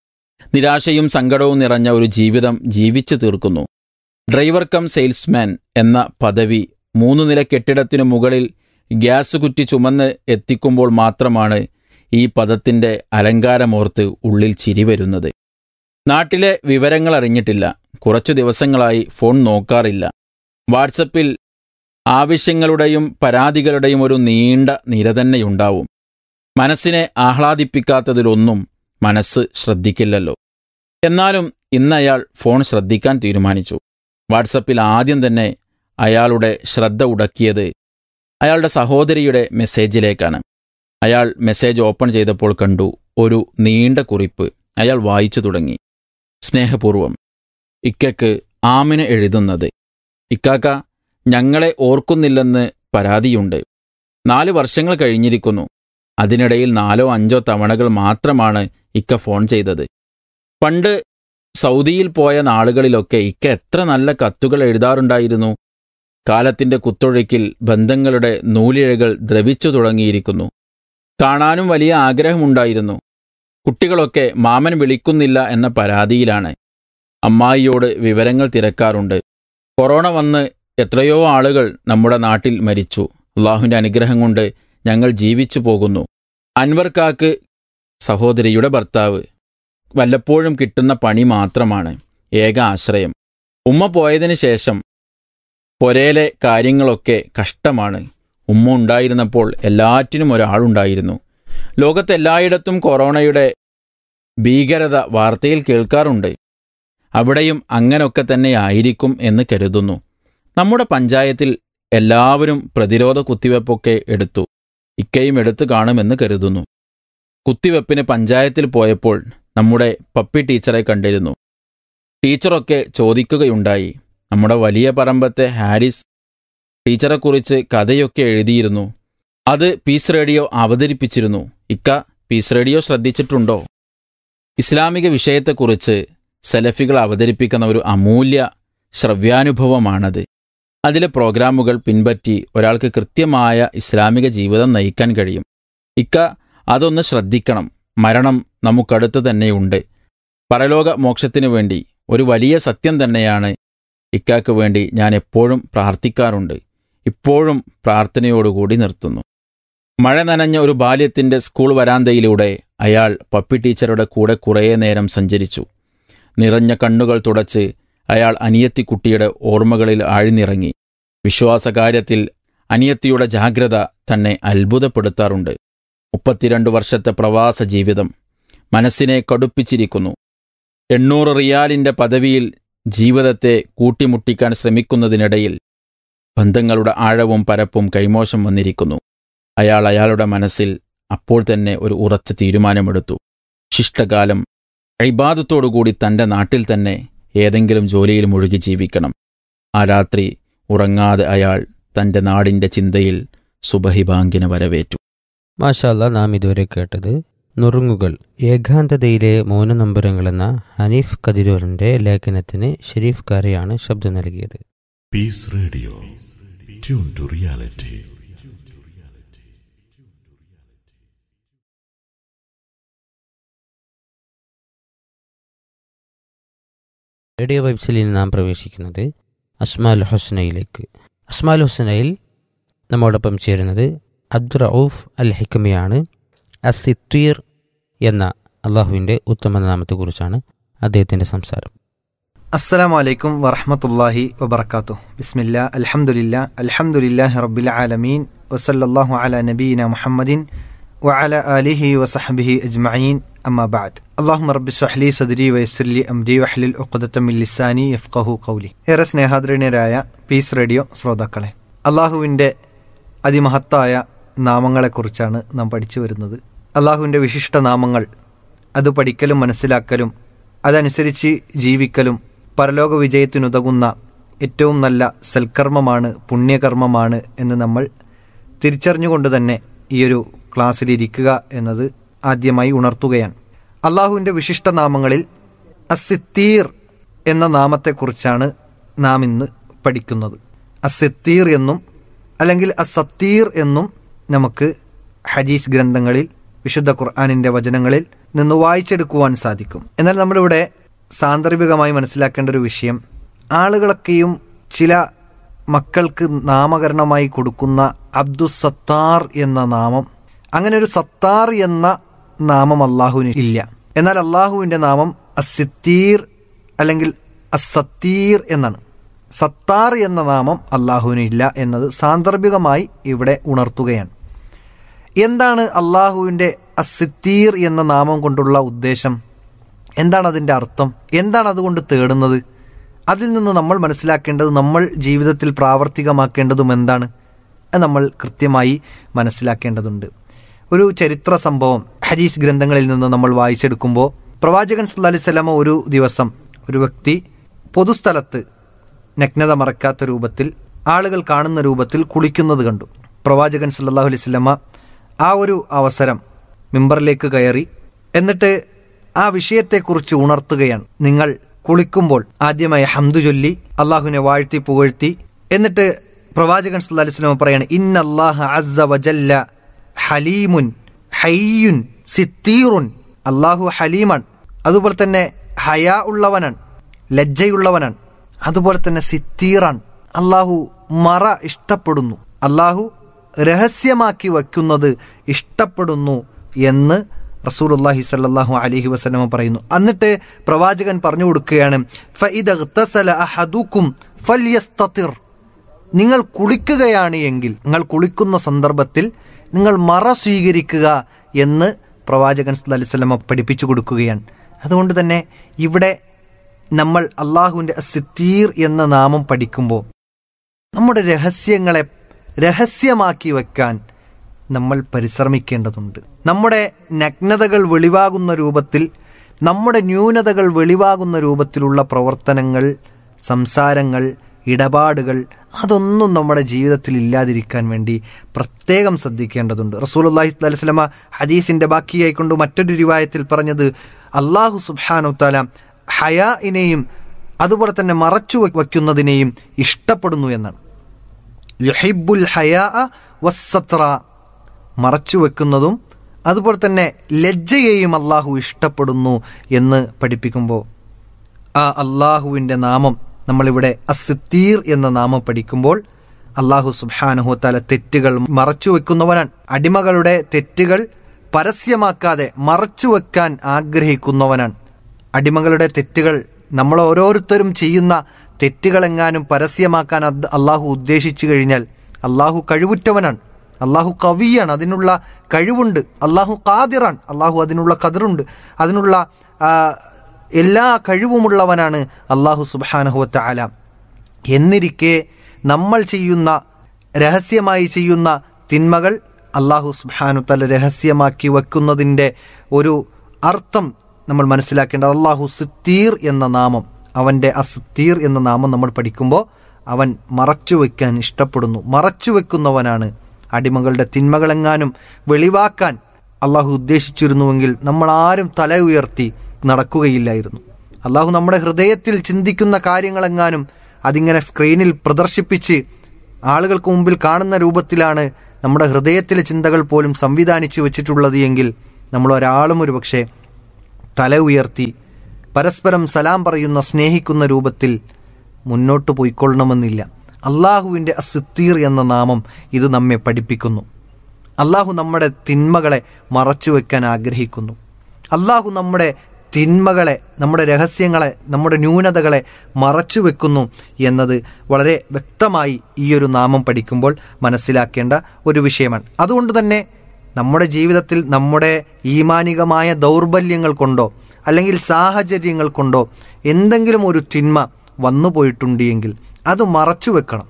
നിരാശയും സങ്കടവും നിറഞ്ഞ ഒരു ജീവിതം ജീവിച്ചു തീർക്കുന്നു ഡ്രൈവർ കം സെയിൽസ്മാൻ എന്ന പദവി മൂന്നു നില കെട്ടിടത്തിനു മുകളിൽ ഗ്യാസ് കുറ്റി ചുമന്ന് എത്തിക്കുമ്പോൾ മാത്രമാണ് ഈ പദത്തിന്റെ അലങ്കാരമോർത്ത് ഉള്ളിൽ ചിരി വരുന്നത് നാട്ടിലെ വിവരങ്ങൾ അറിഞ്ഞിട്ടില്ല കുറച്ചു ദിവസങ്ങളായി ഫോൺ നോക്കാറില്ല വാട്സപ്പിൽ ആവശ്യങ്ങളുടെയും പരാതികളുടെയും ഒരു നീണ്ട നിര തന്നെയുണ്ടാവും മനസ്സിനെ ആഹ്ലാദിപ്പിക്കാത്തതിലൊന്നും മനസ്സ് ശ്രദ്ധിക്കില്ലല്ലോ എന്നാലും ഇന്നയാൾ ഫോൺ ശ്രദ്ധിക്കാൻ തീരുമാനിച്ചു വാട്സപ്പിൽ ആദ്യം തന്നെ അയാളുടെ ശ്രദ്ധ ഉടക്കിയത് അയാളുടെ സഹോദരിയുടെ മെസ്സേജിലേക്കാണ് അയാൾ മെസ്സേജ് ഓപ്പൺ ചെയ്തപ്പോൾ കണ്ടു ഒരു നീണ്ട കുറിപ്പ് അയാൾ വായിച്ചു തുടങ്ങി സ്നേഹപൂർവം ഇക്കയ്ക്ക് ആമിന് എഴുതുന്നത് ഇക്കാക്ക ഞങ്ങളെ ഓർക്കുന്നില്ലെന്ന് പരാതിയുണ്ട് നാല് വർഷങ്ങൾ കഴിഞ്ഞിരിക്കുന്നു അതിനിടയിൽ നാലോ അഞ്ചോ തവണകൾ മാത്രമാണ് ഇക്ക ഫോൺ ചെയ്തത് പണ്ട് സൗദിയിൽ പോയ നാളുകളിലൊക്കെ ഇക്ക എത്ര നല്ല കത്തുകൾ എഴുതാറുണ്ടായിരുന്നു കാലത്തിന്റെ കുത്തൊഴുക്കിൽ ബന്ധങ്ങളുടെ നൂലിഴകൾ ദ്രവിച്ചു തുടങ്ങിയിരിക്കുന്നു കാണാനും വലിയ ആഗ്രഹമുണ്ടായിരുന്നു കുട്ടികളൊക്കെ മാമൻ വിളിക്കുന്നില്ല എന്ന പരാതിയിലാണ് അമ്മായിയോട് വിവരങ്ങൾ തിരക്കാറുണ്ട് കൊറോണ വന്ന് എത്രയോ ആളുകൾ നമ്മുടെ നാട്ടിൽ മരിച്ചു അള്ളാഹുവിന്റെ അനുഗ്രഹം കൊണ്ട് ഞങ്ങൾ ജീവിച്ചു പോകുന്നു അൻവർക്കാക്ക് സഹോദരിയുടെ ഭർത്താവ് വല്ലപ്പോഴും കിട്ടുന്ന പണി മാത്രമാണ് ഏക ആശ്രയം ഉമ്മ പോയതിനു ശേഷം പൊരയിലെ കാര്യങ്ങളൊക്കെ കഷ്ടമാണ് ഉമ്മ ഉണ്ടായിരുന്നപ്പോൾ എല്ലാറ്റിനും ഒരാളുണ്ടായിരുന്നു ലോകത്തെല്ലായിടത്തും കൊറോണയുടെ ഭീകരത വാർത്തയിൽ കേൾക്കാറുണ്ട് അവിടെയും അങ്ങനൊക്കെ തന്നെയായിരിക്കും എന്ന് കരുതുന്നു നമ്മുടെ പഞ്ചായത്തിൽ എല്ലാവരും പ്രതിരോധ കുത്തിവെപ്പൊക്കെ എടുത്തു ഇക്കയും എടുത്തു കാണുമെന്ന് കരുതുന്നു കുത്തിവെപ്പിന് പഞ്ചായത്തിൽ പോയപ്പോൾ നമ്മുടെ പപ്പി ടീച്ചറെ കണ്ടിരുന്നു ടീച്ചറൊക്കെ ചോദിക്കുകയുണ്ടായി നമ്മുടെ വലിയ പറമ്പത്തെ ഹാരിസ് ടീച്ചറെക്കുറിച്ച് കഥയൊക്കെ എഴുതിയിരുന്നു അത് പീസ് റേഡിയോ അവതരിപ്പിച്ചിരുന്നു ഇക്ക പീസ് റേഡിയോ ശ്രദ്ധിച്ചിട്ടുണ്ടോ ഇസ്ലാമിക വിഷയത്തെക്കുറിച്ച് സെലഫികൾ അവതരിപ്പിക്കുന്ന ഒരു അമൂല്യ ശ്രവ്യാനുഭവമാണത് അതിലെ പ്രോഗ്രാമുകൾ പിൻപറ്റി ഒരാൾക്ക് കൃത്യമായ ഇസ്ലാമിക ജീവിതം നയിക്കാൻ കഴിയും ഇക്ക അതൊന്ന് ശ്രദ്ധിക്കണം മരണം നമുക്കടുത്ത് തന്നെയുണ്ട് പരലോക മോക്ഷത്തിനു വേണ്ടി ഒരു വലിയ സത്യം തന്നെയാണ് ഇക്കാക്ക് വേണ്ടി ഞാൻ എപ്പോഴും പ്രാർത്ഥിക്കാറുണ്ട് ഇപ്പോഴും പ്രാർത്ഥനയോടുകൂടി നിർത്തുന്നു മഴ നനഞ്ഞ ഒരു ബാല്യത്തിന്റെ സ്കൂൾ വരാന്തയിലൂടെ അയാൾ പപ്പി ടീച്ചറുടെ കൂടെ കുറേ നേരം സഞ്ചരിച്ചു നിറഞ്ഞ കണ്ണുകൾ തുടച്ച് അയാൾ അനിയത്തിക്കുട്ടിയുടെ ഓർമ്മകളിൽ ആഴ്ന്നിറങ്ങി വിശ്വാസകാര്യത്തിൽ അനിയത്തിയുടെ ജാഗ്രത തന്നെ അത്ഭുതപ്പെടുത്താറുണ്ട് മുപ്പത്തിരണ്ട് വർഷത്തെ പ്രവാസ ജീവിതം മനസ്സിനെ കടുപ്പിച്ചിരിക്കുന്നു എണ്ണൂറ് റിയാലിന്റെ പദവിയിൽ ജീവിതത്തെ കൂട്ടിമുട്ടിക്കാൻ ശ്രമിക്കുന്നതിനിടയിൽ ബന്ധങ്ങളുടെ ആഴവും പരപ്പും കൈമോശം വന്നിരിക്കുന്നു അയാൾ അയാളുടെ മനസ്സിൽ അപ്പോൾ തന്നെ ഒരു ഉറച്ച തീരുമാനമെടുത്തു ശിഷ്ടകാലം അഴിബാദത്തോടുകൂടി തന്റെ നാട്ടിൽ തന്നെ ഏതെങ്കിലും ജോലിയിൽ മുഴുകി ജീവിക്കണം ആ രാത്രി ഉറങ്ങാതെ അയാൾ തന്റെ നാടിന്റെ ചിന്തയിൽ സുബഹിബാങ്കിന് വരവേറ്റു മാഷാല്ല നാം ഇതുവരെ കേട്ടത് നുറുങ്ങുകൾ ഏകാന്തതയിലെ മൗനനമ്പരങ്ങൾ എന്ന ഹനീഫ് കതിരൂരിന്റെ ലേഖനത്തിന് ഷെരീഫ് കാരയാണ് ശബ്ദം നൽകിയത് Peace Radio. Tune to reality. Radio വൈബ്സിൽ ഇന്ന് നാം പ്രവേശിക്കുന്നത് അസ്മാൽ ഹുസ്നയിലേക്ക് അസ്മാൽ ഹുസ്നയിൽ നമ്മോടൊപ്പം ചേരുന്നത് അബ്ദുർ റൌഫ് അൽ ഹിക്കമിയാണ് അസിത്വീർ എന്ന അള്ളാഹുവിൻ്റെ ഉത്തമ നാമത്തെക്കുറിച്ചാണ് അദ്ദേഹത്തിൻ്റെ സംസാരം അസ്സലാമു അലൈക്കും വറഹമത്തല്ലാഹി വബർക്കാത്തു ബിസ്മില്ല അൽഹംദുലില്ല അൽഹംദുലില്ലാഹി റബ്ബിൽ ആലമീൻ വസല്ലല്ലാഹു അല നബീന മുഹമ്മദിൻ വഅല ആലിഹി വസഹബിഹി അജ്മഈൻ അമ്മാ ബഅദ് അല്ലാഹുമ്മ റബ്ബി സ്വഹ്ലി സദ്രി വയസ്സിർ ലി അംരി വഹ്ലിൽ ഉഖ്ദത മിൻ ലിസാനി യഫ്ഖഹു ഖൗലി ഏറെ സ്നേഹാദരണീയരായ പീസ് റേഡിയോ ശ്രോതാക്കളെ അള്ളാഹുവിൻ്റെ അതിമഹത്തായ നാമങ്ങളെക്കുറിച്ചാണ് നാം പഠിച്ചു വരുന്നത് അള്ളാഹുവിൻ്റെ വിശിഷ്ട നാമങ്ങൾ അത് പഠിക്കലും മനസ്സിലാക്കലും അതനുസരിച്ച് ജീവിക്കലും പരലോക വിജയത്തിനുതകുന്ന ഏറ്റവും നല്ല സൽക്കർമ്മമാണ് പുണ്യകർമ്മമാണ് എന്ന് നമ്മൾ തിരിച്ചറിഞ്ഞുകൊണ്ട് തന്നെ ഈ ഒരു ക്ലാസ്സിലിരിക്കുക എന്നത് ആദ്യമായി ഉണർത്തുകയാണ് അള്ളാഹുവിൻ്റെ വിശിഷ്ട നാമങ്ങളിൽ അസിത്തീർ എന്ന നാമത്തെക്കുറിച്ചാണ് നാം ഇന്ന് പഠിക്കുന്നത് അസിത്തീർ എന്നും അല്ലെങ്കിൽ അസത്തീർ എന്നും നമുക്ക് ഹദീസ് ഗ്രന്ഥങ്ങളിൽ വിശുദ്ധ ഖുർആാനിൻ്റെ വചനങ്ങളിൽ നിന്ന് വായിച്ചെടുക്കുവാൻ സാധിക്കും എന്നാൽ നമ്മളിവിടെ സാന്ദർഭികമായി മനസ്സിലാക്കേണ്ട ഒരു വിഷയം ആളുകളൊക്കെയും ചില മക്കൾക്ക് നാമകരണമായി കൊടുക്കുന്ന അബ്ദുസത്താർ എന്ന നാമം അങ്ങനെ ഒരു സത്താർ എന്ന നാമം അള്ളാഹുവിന് ഇല്ല എന്നാൽ അള്ളാഹുവിൻ്റെ നാമം അസിത്തീർ അല്ലെങ്കിൽ അസത്തീർ എന്നാണ് സത്താർ എന്ന നാമം അള്ളാഹുവിന് ഇല്ല എന്നത് സാന്ദർഭികമായി ഇവിടെ ഉണർത്തുകയാണ് എന്താണ് അള്ളാഹുവിൻ്റെ അസിത്തീർ എന്ന നാമം കൊണ്ടുള്ള ഉദ്ദേശം എന്താണ് അതിൻ്റെ അർത്ഥം എന്താണ് അതുകൊണ്ട് തേടുന്നത് അതിൽ നിന്ന് നമ്മൾ മനസ്സിലാക്കേണ്ടത് നമ്മൾ ജീവിതത്തിൽ പ്രാവർത്തികമാക്കേണ്ടതും എന്താണ് അത് നമ്മൾ കൃത്യമായി മനസ്സിലാക്കേണ്ടതുണ്ട് ഒരു ചരിത്ര സംഭവം ഹദീസ് ഗ്രന്ഥങ്ങളിൽ നിന്ന് നമ്മൾ വായിച്ചെടുക്കുമ്പോൾ പ്രവാചകൻ സല്ലാ അലൈഹി സ്വലാമ ഒരു ദിവസം ഒരു വ്യക്തി പൊതുസ്ഥലത്ത് നഗ്നത മറക്കാത്ത രൂപത്തിൽ ആളുകൾ കാണുന്ന രൂപത്തിൽ കുളിക്കുന്നത് കണ്ടു പ്രവാചകൻ സല്ലാഹു അലൈഹി സ്വലമ ആ ഒരു അവസരം മിമ്പറിലേക്ക് കയറി എന്നിട്ട് ആ വിഷയത്തെക്കുറിച്ച് ഉണർത്തുകയാണ് നിങ്ങൾ കുളിക്കുമ്പോൾ ആദ്യമായി ഹംദു ചൊല്ലി അള്ളാഹുവിനെ വാഴ്ത്തി പുകഴ്ത്തി എന്നിട്ട് പ്രവാചകൻ സല്ലല്ലാഹു അലൈഹി വസല്ലം പറയാണ് ഇന്നല്ലാഹ അസ്സ വജല്ല ഹലീമുൻ ഹയ്യുൻ സിത്തീറുൻ അള്ളാഹു ഹലീമാണ് അതുപോലെ തന്നെ ഹയാ ഉള്ളവനാണ് ലജ്ജയുള്ളവനാണ് അതുപോലെ തന്നെ സിത്തീറാൻ അള്ളാഹു മറ ഇഷ്ടപ്പെടുന്നു അള്ളാഹു രഹസ്യമാക്കി വയ്ക്കുന്നത് ഇഷ്ടപ്പെടുന്നു എന്ന് റസൂലുള്ളാഹി സല്ലല്ലാഹു അലൈഹി വസല്ലമ പറയുന്നു എന്നിട്ട് പ്രവാചകൻ പറഞ്ഞു കൊടുക്കുകയാണ് ഫഇദ ഇഗ്തസല അഹദുക്കും ഫല്യസ്തതിർ നിങ്ങൾ കുളിക്കുകയാണ് എങ്കിൽ നിങ്ങൾ കുളിക്കുന്ന സന്ദർഭത്തിൽ നിങ്ങൾ മറ സ്വീകരിക്കുക എന്ന് പ്രവാചകൻ സല്ലല്ലാഹു അലൈഹി വസല്ലമ പഠിപ്പിച്ചു കൊടുക്കുകയാണ് അതുകൊണ്ട് തന്നെ ഇവിടെ നമ്മൾ അള്ളാഹുവിൻ്റെ സിത്തീർ എന്ന നാമം പഠിക്കുമ്പോൾ നമ്മുടെ രഹസ്യങ്ങളെ രഹസ്യമാക്കി വെക്കാൻ നമ്മൾ പരിശ്രമിക്കേണ്ടതുണ്ട് നമ്മുടെ നഗ്നതകൾ വെളിവാകുന്ന രൂപത്തിൽ നമ്മുടെ ന്യൂനതകൾ വെളിവാകുന്ന രൂപത്തിലുള്ള പ്രവർത്തനങ്ങൾ സംസാരങ്ങൾ ഇടപാടുകൾ അതൊന്നും നമ്മുടെ ജീവിതത്തിൽ ഇല്ലാതിരിക്കാൻ വേണ്ടി പ്രത്യേകം ശ്രദ്ധിക്കേണ്ടതുണ്ട് റസൂൽ അള്ളാഹി സ്വലമ ഹദീസിന്റെ ബാക്കിയായിക്കൊണ്ട് മറ്റൊരു രൂപായത്തിൽ പറഞ്ഞത് അള്ളാഹു സുബാനു താല ഹയാഇനെയും അതുപോലെ തന്നെ മറച്ചു വയ്ക്കുന്നതിനെയും ഇഷ്ടപ്പെടുന്നു എന്നാണ് യുഹിബുൽ ഹയാ വസ്സത്ര മറച്ചു വെക്കുന്നതും അതുപോലെ തന്നെ ലജ്ജയെയും അള്ളാഹു ഇഷ്ടപ്പെടുന്നു എന്ന് പഠിപ്പിക്കുമ്പോൾ ആ അള്ളാഹുവിൻ്റെ നാമം നമ്മളിവിടെ അസിത്തീർ എന്ന നാമം പഠിക്കുമ്പോൾ അള്ളാഹു സുബാനുഹോത്താല തെറ്റുകൾ മറച്ചു വെക്കുന്നവനാണ് അടിമകളുടെ തെറ്റുകൾ പരസ്യമാക്കാതെ മറച്ചു വെക്കാൻ ആഗ്രഹിക്കുന്നവനാണ് അടിമകളുടെ തെറ്റുകൾ നമ്മൾ ഓരോരുത്തരും ചെയ്യുന്ന തെറ്റുകളെങ്ങാനും പരസ്യമാക്കാൻ അത് അള്ളാഹു ഉദ്ദേശിച്ചു കഴിഞ്ഞാൽ അള്ളാഹു കഴിവുറ്റവനാണ് അള്ളാഹു കവിയാണ് അതിനുള്ള കഴിവുണ്ട് അള്ളാഹു കാതിറാൻ അള്ളാഹു അതിനുള്ള കതിറുണ്ട് അതിനുള്ള എല്ലാ കഴിവുമുള്ളവനാണ് അള്ളാഹു സുബാനഹുവത്ത ആല എന്നിരിക്കെ നമ്മൾ ചെയ്യുന്ന രഹസ്യമായി ചെയ്യുന്ന തിന്മകൾ അള്ളാഹു സുബാനുത്തല രഹസ്യമാക്കി വെക്കുന്നതിൻ്റെ ഒരു അർത്ഥം നമ്മൾ മനസ്സിലാക്കേണ്ടത് അള്ളാഹു സിത്തീർ എന്ന നാമം അവൻ്റെ അസിത്തീർ എന്ന നാമം നമ്മൾ പഠിക്കുമ്പോൾ അവൻ മറച്ചു വയ്ക്കാൻ ഇഷ്ടപ്പെടുന്നു മറച്ചു വെക്കുന്നവനാണ് അടിമകളുടെ തിന്മകളെങ്ങാനും വെളിവാക്കാൻ അള്ളാഹു ഉദ്ദേശിച്ചിരുന്നുവെങ്കിൽ നമ്മൾ ആരും തല ഉയർത്തി നടക്കുകയില്ലായിരുന്നു അള്ളാഹു നമ്മുടെ ഹൃദയത്തിൽ ചിന്തിക്കുന്ന കാര്യങ്ങളെങ്ങാനും അതിങ്ങനെ സ്ക്രീനിൽ പ്രദർശിപ്പിച്ച് ആളുകൾക്ക് മുമ്പിൽ കാണുന്ന രൂപത്തിലാണ് നമ്മുടെ ഹൃദയത്തിലെ ചിന്തകൾ പോലും സംവിധാനിച്ചു വെച്ചിട്ടുള്ളത് എങ്കിൽ നമ്മൾ ഒരാളും ഒരുപക്ഷെ തല ഉയർത്തി പരസ്പരം സലാം പറയുന്ന സ്നേഹിക്കുന്ന രൂപത്തിൽ മുന്നോട്ട് പോയിക്കൊള്ളണമെന്നില്ല അള്ളാഹുവിൻ്റെ അസിത്തീർ എന്ന നാമം ഇത് നമ്മെ പഠിപ്പിക്കുന്നു അള്ളാഹു നമ്മുടെ തിന്മകളെ മറച്ചു വെക്കാൻ ആഗ്രഹിക്കുന്നു അള്ളാഹു നമ്മുടെ തിന്മകളെ നമ്മുടെ രഹസ്യങ്ങളെ നമ്മുടെ ന്യൂനതകളെ മറച്ചു വെക്കുന്നു എന്നത് വളരെ വ്യക്തമായി ഈ ഒരു നാമം പഠിക്കുമ്പോൾ മനസ്സിലാക്കേണ്ട ഒരു വിഷയമാണ് അതുകൊണ്ട് തന്നെ നമ്മുടെ ജീവിതത്തിൽ നമ്മുടെ ഈമാനികമായ ദൗർബല്യങ്ങൾ കൊണ്ടോ അല്ലെങ്കിൽ സാഹചര്യങ്ങൾ കൊണ്ടോ എന്തെങ്കിലും ഒരു തിന്മ വന്നു പോയിട്ടുണ്ട് എങ്കിൽ അത് മറച്ചു വെക്കണം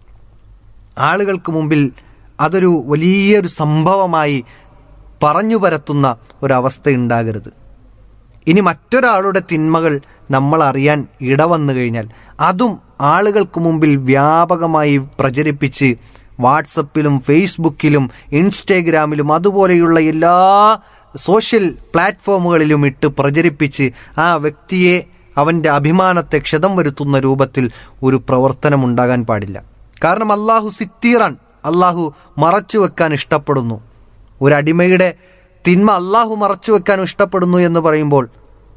ആളുകൾക്ക് മുമ്പിൽ അതൊരു വലിയൊരു സംഭവമായി പറഞ്ഞു പരത്തുന്ന ഒരവസ്ഥ ഉണ്ടാകരുത് ഇനി മറ്റൊരാളുടെ തിന്മകൾ നമ്മൾ അറിയാൻ ഇടവന്നു കഴിഞ്ഞാൽ അതും ആളുകൾക്ക് മുമ്പിൽ വ്യാപകമായി പ്രചരിപ്പിച്ച് വാട്സപ്പിലും ഫേസ്ബുക്കിലും ഇൻസ്റ്റഗ്രാമിലും അതുപോലെയുള്ള എല്ലാ സോഷ്യൽ പ്ലാറ്റ്ഫോമുകളിലും ഇട്ട് പ്രചരിപ്പിച്ച് ആ വ്യക്തിയെ അവൻ്റെ അഭിമാനത്തെ ക്ഷതം വരുത്തുന്ന രൂപത്തിൽ ഒരു പ്രവർത്തനം ഉണ്ടാകാൻ പാടില്ല കാരണം അള്ളാഹു സിത്തീറാൻ അള്ളാഹു മറച്ചു വെക്കാൻ ഇഷ്ടപ്പെടുന്നു ഒരു അടിമയുടെ തിന്മ അള്ളാഹു മറച്ചു വെക്കാൻ ഇഷ്ടപ്പെടുന്നു എന്ന് പറയുമ്പോൾ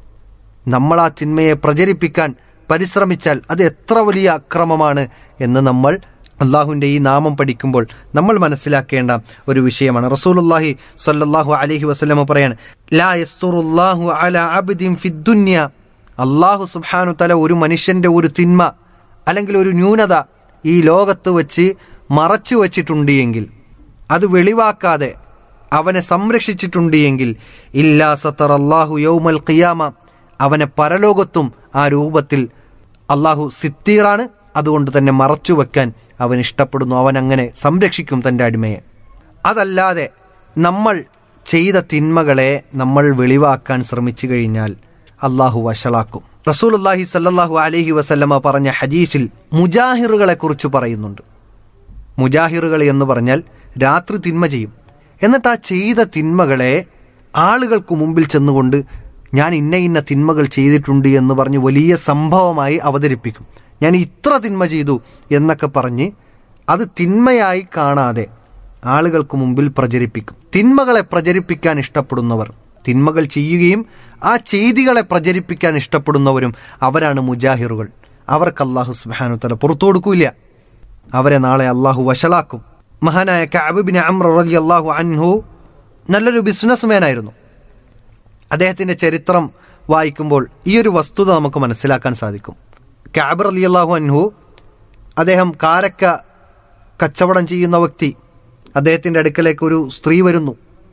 നമ്മൾ ആ തിന്മയെ പ്രചരിപ്പിക്കാൻ പരിശ്രമിച്ചാൽ അത് എത്ര വലിയ അക്രമമാണ് എന്ന് നമ്മൾ അള്ളാഹുവിൻ്റെ ഈ നാമം പഠിക്കുമ്പോൾ നമ്മൾ മനസ്സിലാക്കേണ്ട ഒരു വിഷയമാണ് റസൂലുല്ലാഹി സല്ലല്ലാഹു അലൈഹി വസല്ലമ പറയാണ് ലാ യസ്തുറുല്ലാഹു അല അബ്ദിൻ ഫിദ്ദുന്യ അള്ളാഹു സുബ്ഹാനു തല ഒരു മനുഷ്യന്റെ ഒരു തിന്മ അല്ലെങ്കിൽ ഒരു ന്യൂനത ഈ ലോകത്ത് വെച്ച് മറച്ചു വച്ചിട്ടുണ്ട് എങ്കിൽ അത് വെളിവാക്കാതെ അവനെ സംരക്ഷിച്ചിട്ടുണ്ട് എങ്കിൽ ഇല്ലാ സത്തർ അള്ളാഹു യൗമൽ ഖിയാമ അവനെ പരലോകത്തും ആ രൂപത്തിൽ അള്ളാഹു സിത്തീറാണ് അതുകൊണ്ട് തന്നെ മറച്ചു വെക്കാൻ അവൻ ഇഷ്ടപ്പെടുന്നു അവൻ അങ്ങനെ സംരക്ഷിക്കും തൻ്റെ അടിമയെ അതല്ലാതെ നമ്മൾ ചെയ്ത തിന്മകളെ നമ്മൾ വെളിവാക്കാൻ ശ്രമിച്ചു കഴിഞ്ഞാൽ അള്ളാഹു വഷളാക്കും റസൂലുല്ലാഹി സല്ലല്ലാഹു അലൈഹി വസല്ലമ പറഞ്ഞ ഹദീസിൽ മുജാഹിറുകളെ കുറിച്ച് പറയുന്നുണ്ട് മുജാഹിറുകൾ എന്ന് പറഞ്ഞാൽ രാത്രി തിന്മ ചെയ്യും എന്നിട്ട് ആ ചെയ്ത തിന്മകളെ ആളുകൾക്ക് മുമ്പിൽ ചെന്നുകൊണ്ട് ഞാൻ ഇന്ന ഇന്ന തിന്മകൾ ചെയ്തിട്ടുണ്ട് എന്ന് പറഞ്ഞ് വലിയ സംഭവമായി അവതരിപ്പിക്കും ഞാൻ ഇത്ര തിന്മ ചെയ്തു എന്നൊക്കെ പറഞ്ഞ് അത് തിന്മയായി കാണാതെ ആളുകൾക്ക് മുമ്പിൽ പ്രചരിപ്പിക്കും തിന്മകളെ പ്രചരിപ്പിക്കാൻ ഇഷ്ടപ്പെടുന്നവർ തിന്മകൾ ചെയ്യുകയും ആ ചെയ്തികളെ പ്രചരിപ്പിക്കാൻ ഇഷ്ടപ്പെടുന്നവരും അവരാണ് മുജാഹിറുകൾ അവർക്ക് അള്ളാഹു സുബാനു തല പുറത്തു കൊടുക്കൂല അവരെ നാളെ അള്ളാഹു വഷളാക്കും മഹാനായ കഅബിബിൻ അമ്ര റലി അള്ളാഹു അൻഹു നല്ലൊരു ബിസിനസ്മാൻ ആയിരുന്നു അദ്ദേഹത്തിൻ്റെ ചരിത്രം വായിക്കുമ്പോൾ ഈ ഒരു വസ്തുത നമുക്ക് മനസ്സിലാക്കാൻ സാധിക്കും കാബർ അലി അള്ളാഹു അൻഹു അദ്ദേഹം കാരക്ക കച്ചവടം ചെയ്യുന്ന വ്യക്തി അദ്ദേഹത്തിൻ്റെ അടുക്കലേക്ക് ഒരു സ്ത്രീ വരുന്നു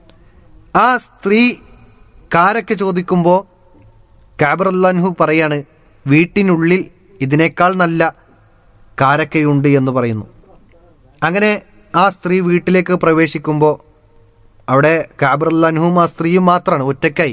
ആ സ്ത്രീ കാരക്ക ചോദിക്കുമ്പോൾ കാബർ അല്ലാൻഹു പറയാണ് വീട്ടിനുള്ളിൽ ഇതിനേക്കാൾ നല്ല കാരക്കയുണ്ട് എന്ന് പറയുന്നു അങ്ങനെ ആ സ്ത്രീ വീട്ടിലേക്ക് പ്രവേശിക്കുമ്പോൾ അവിടെ കാബർ അല്ലാൻഹും ആ സ്ത്രീയും മാത്രമാണ് ഒറ്റക്കായി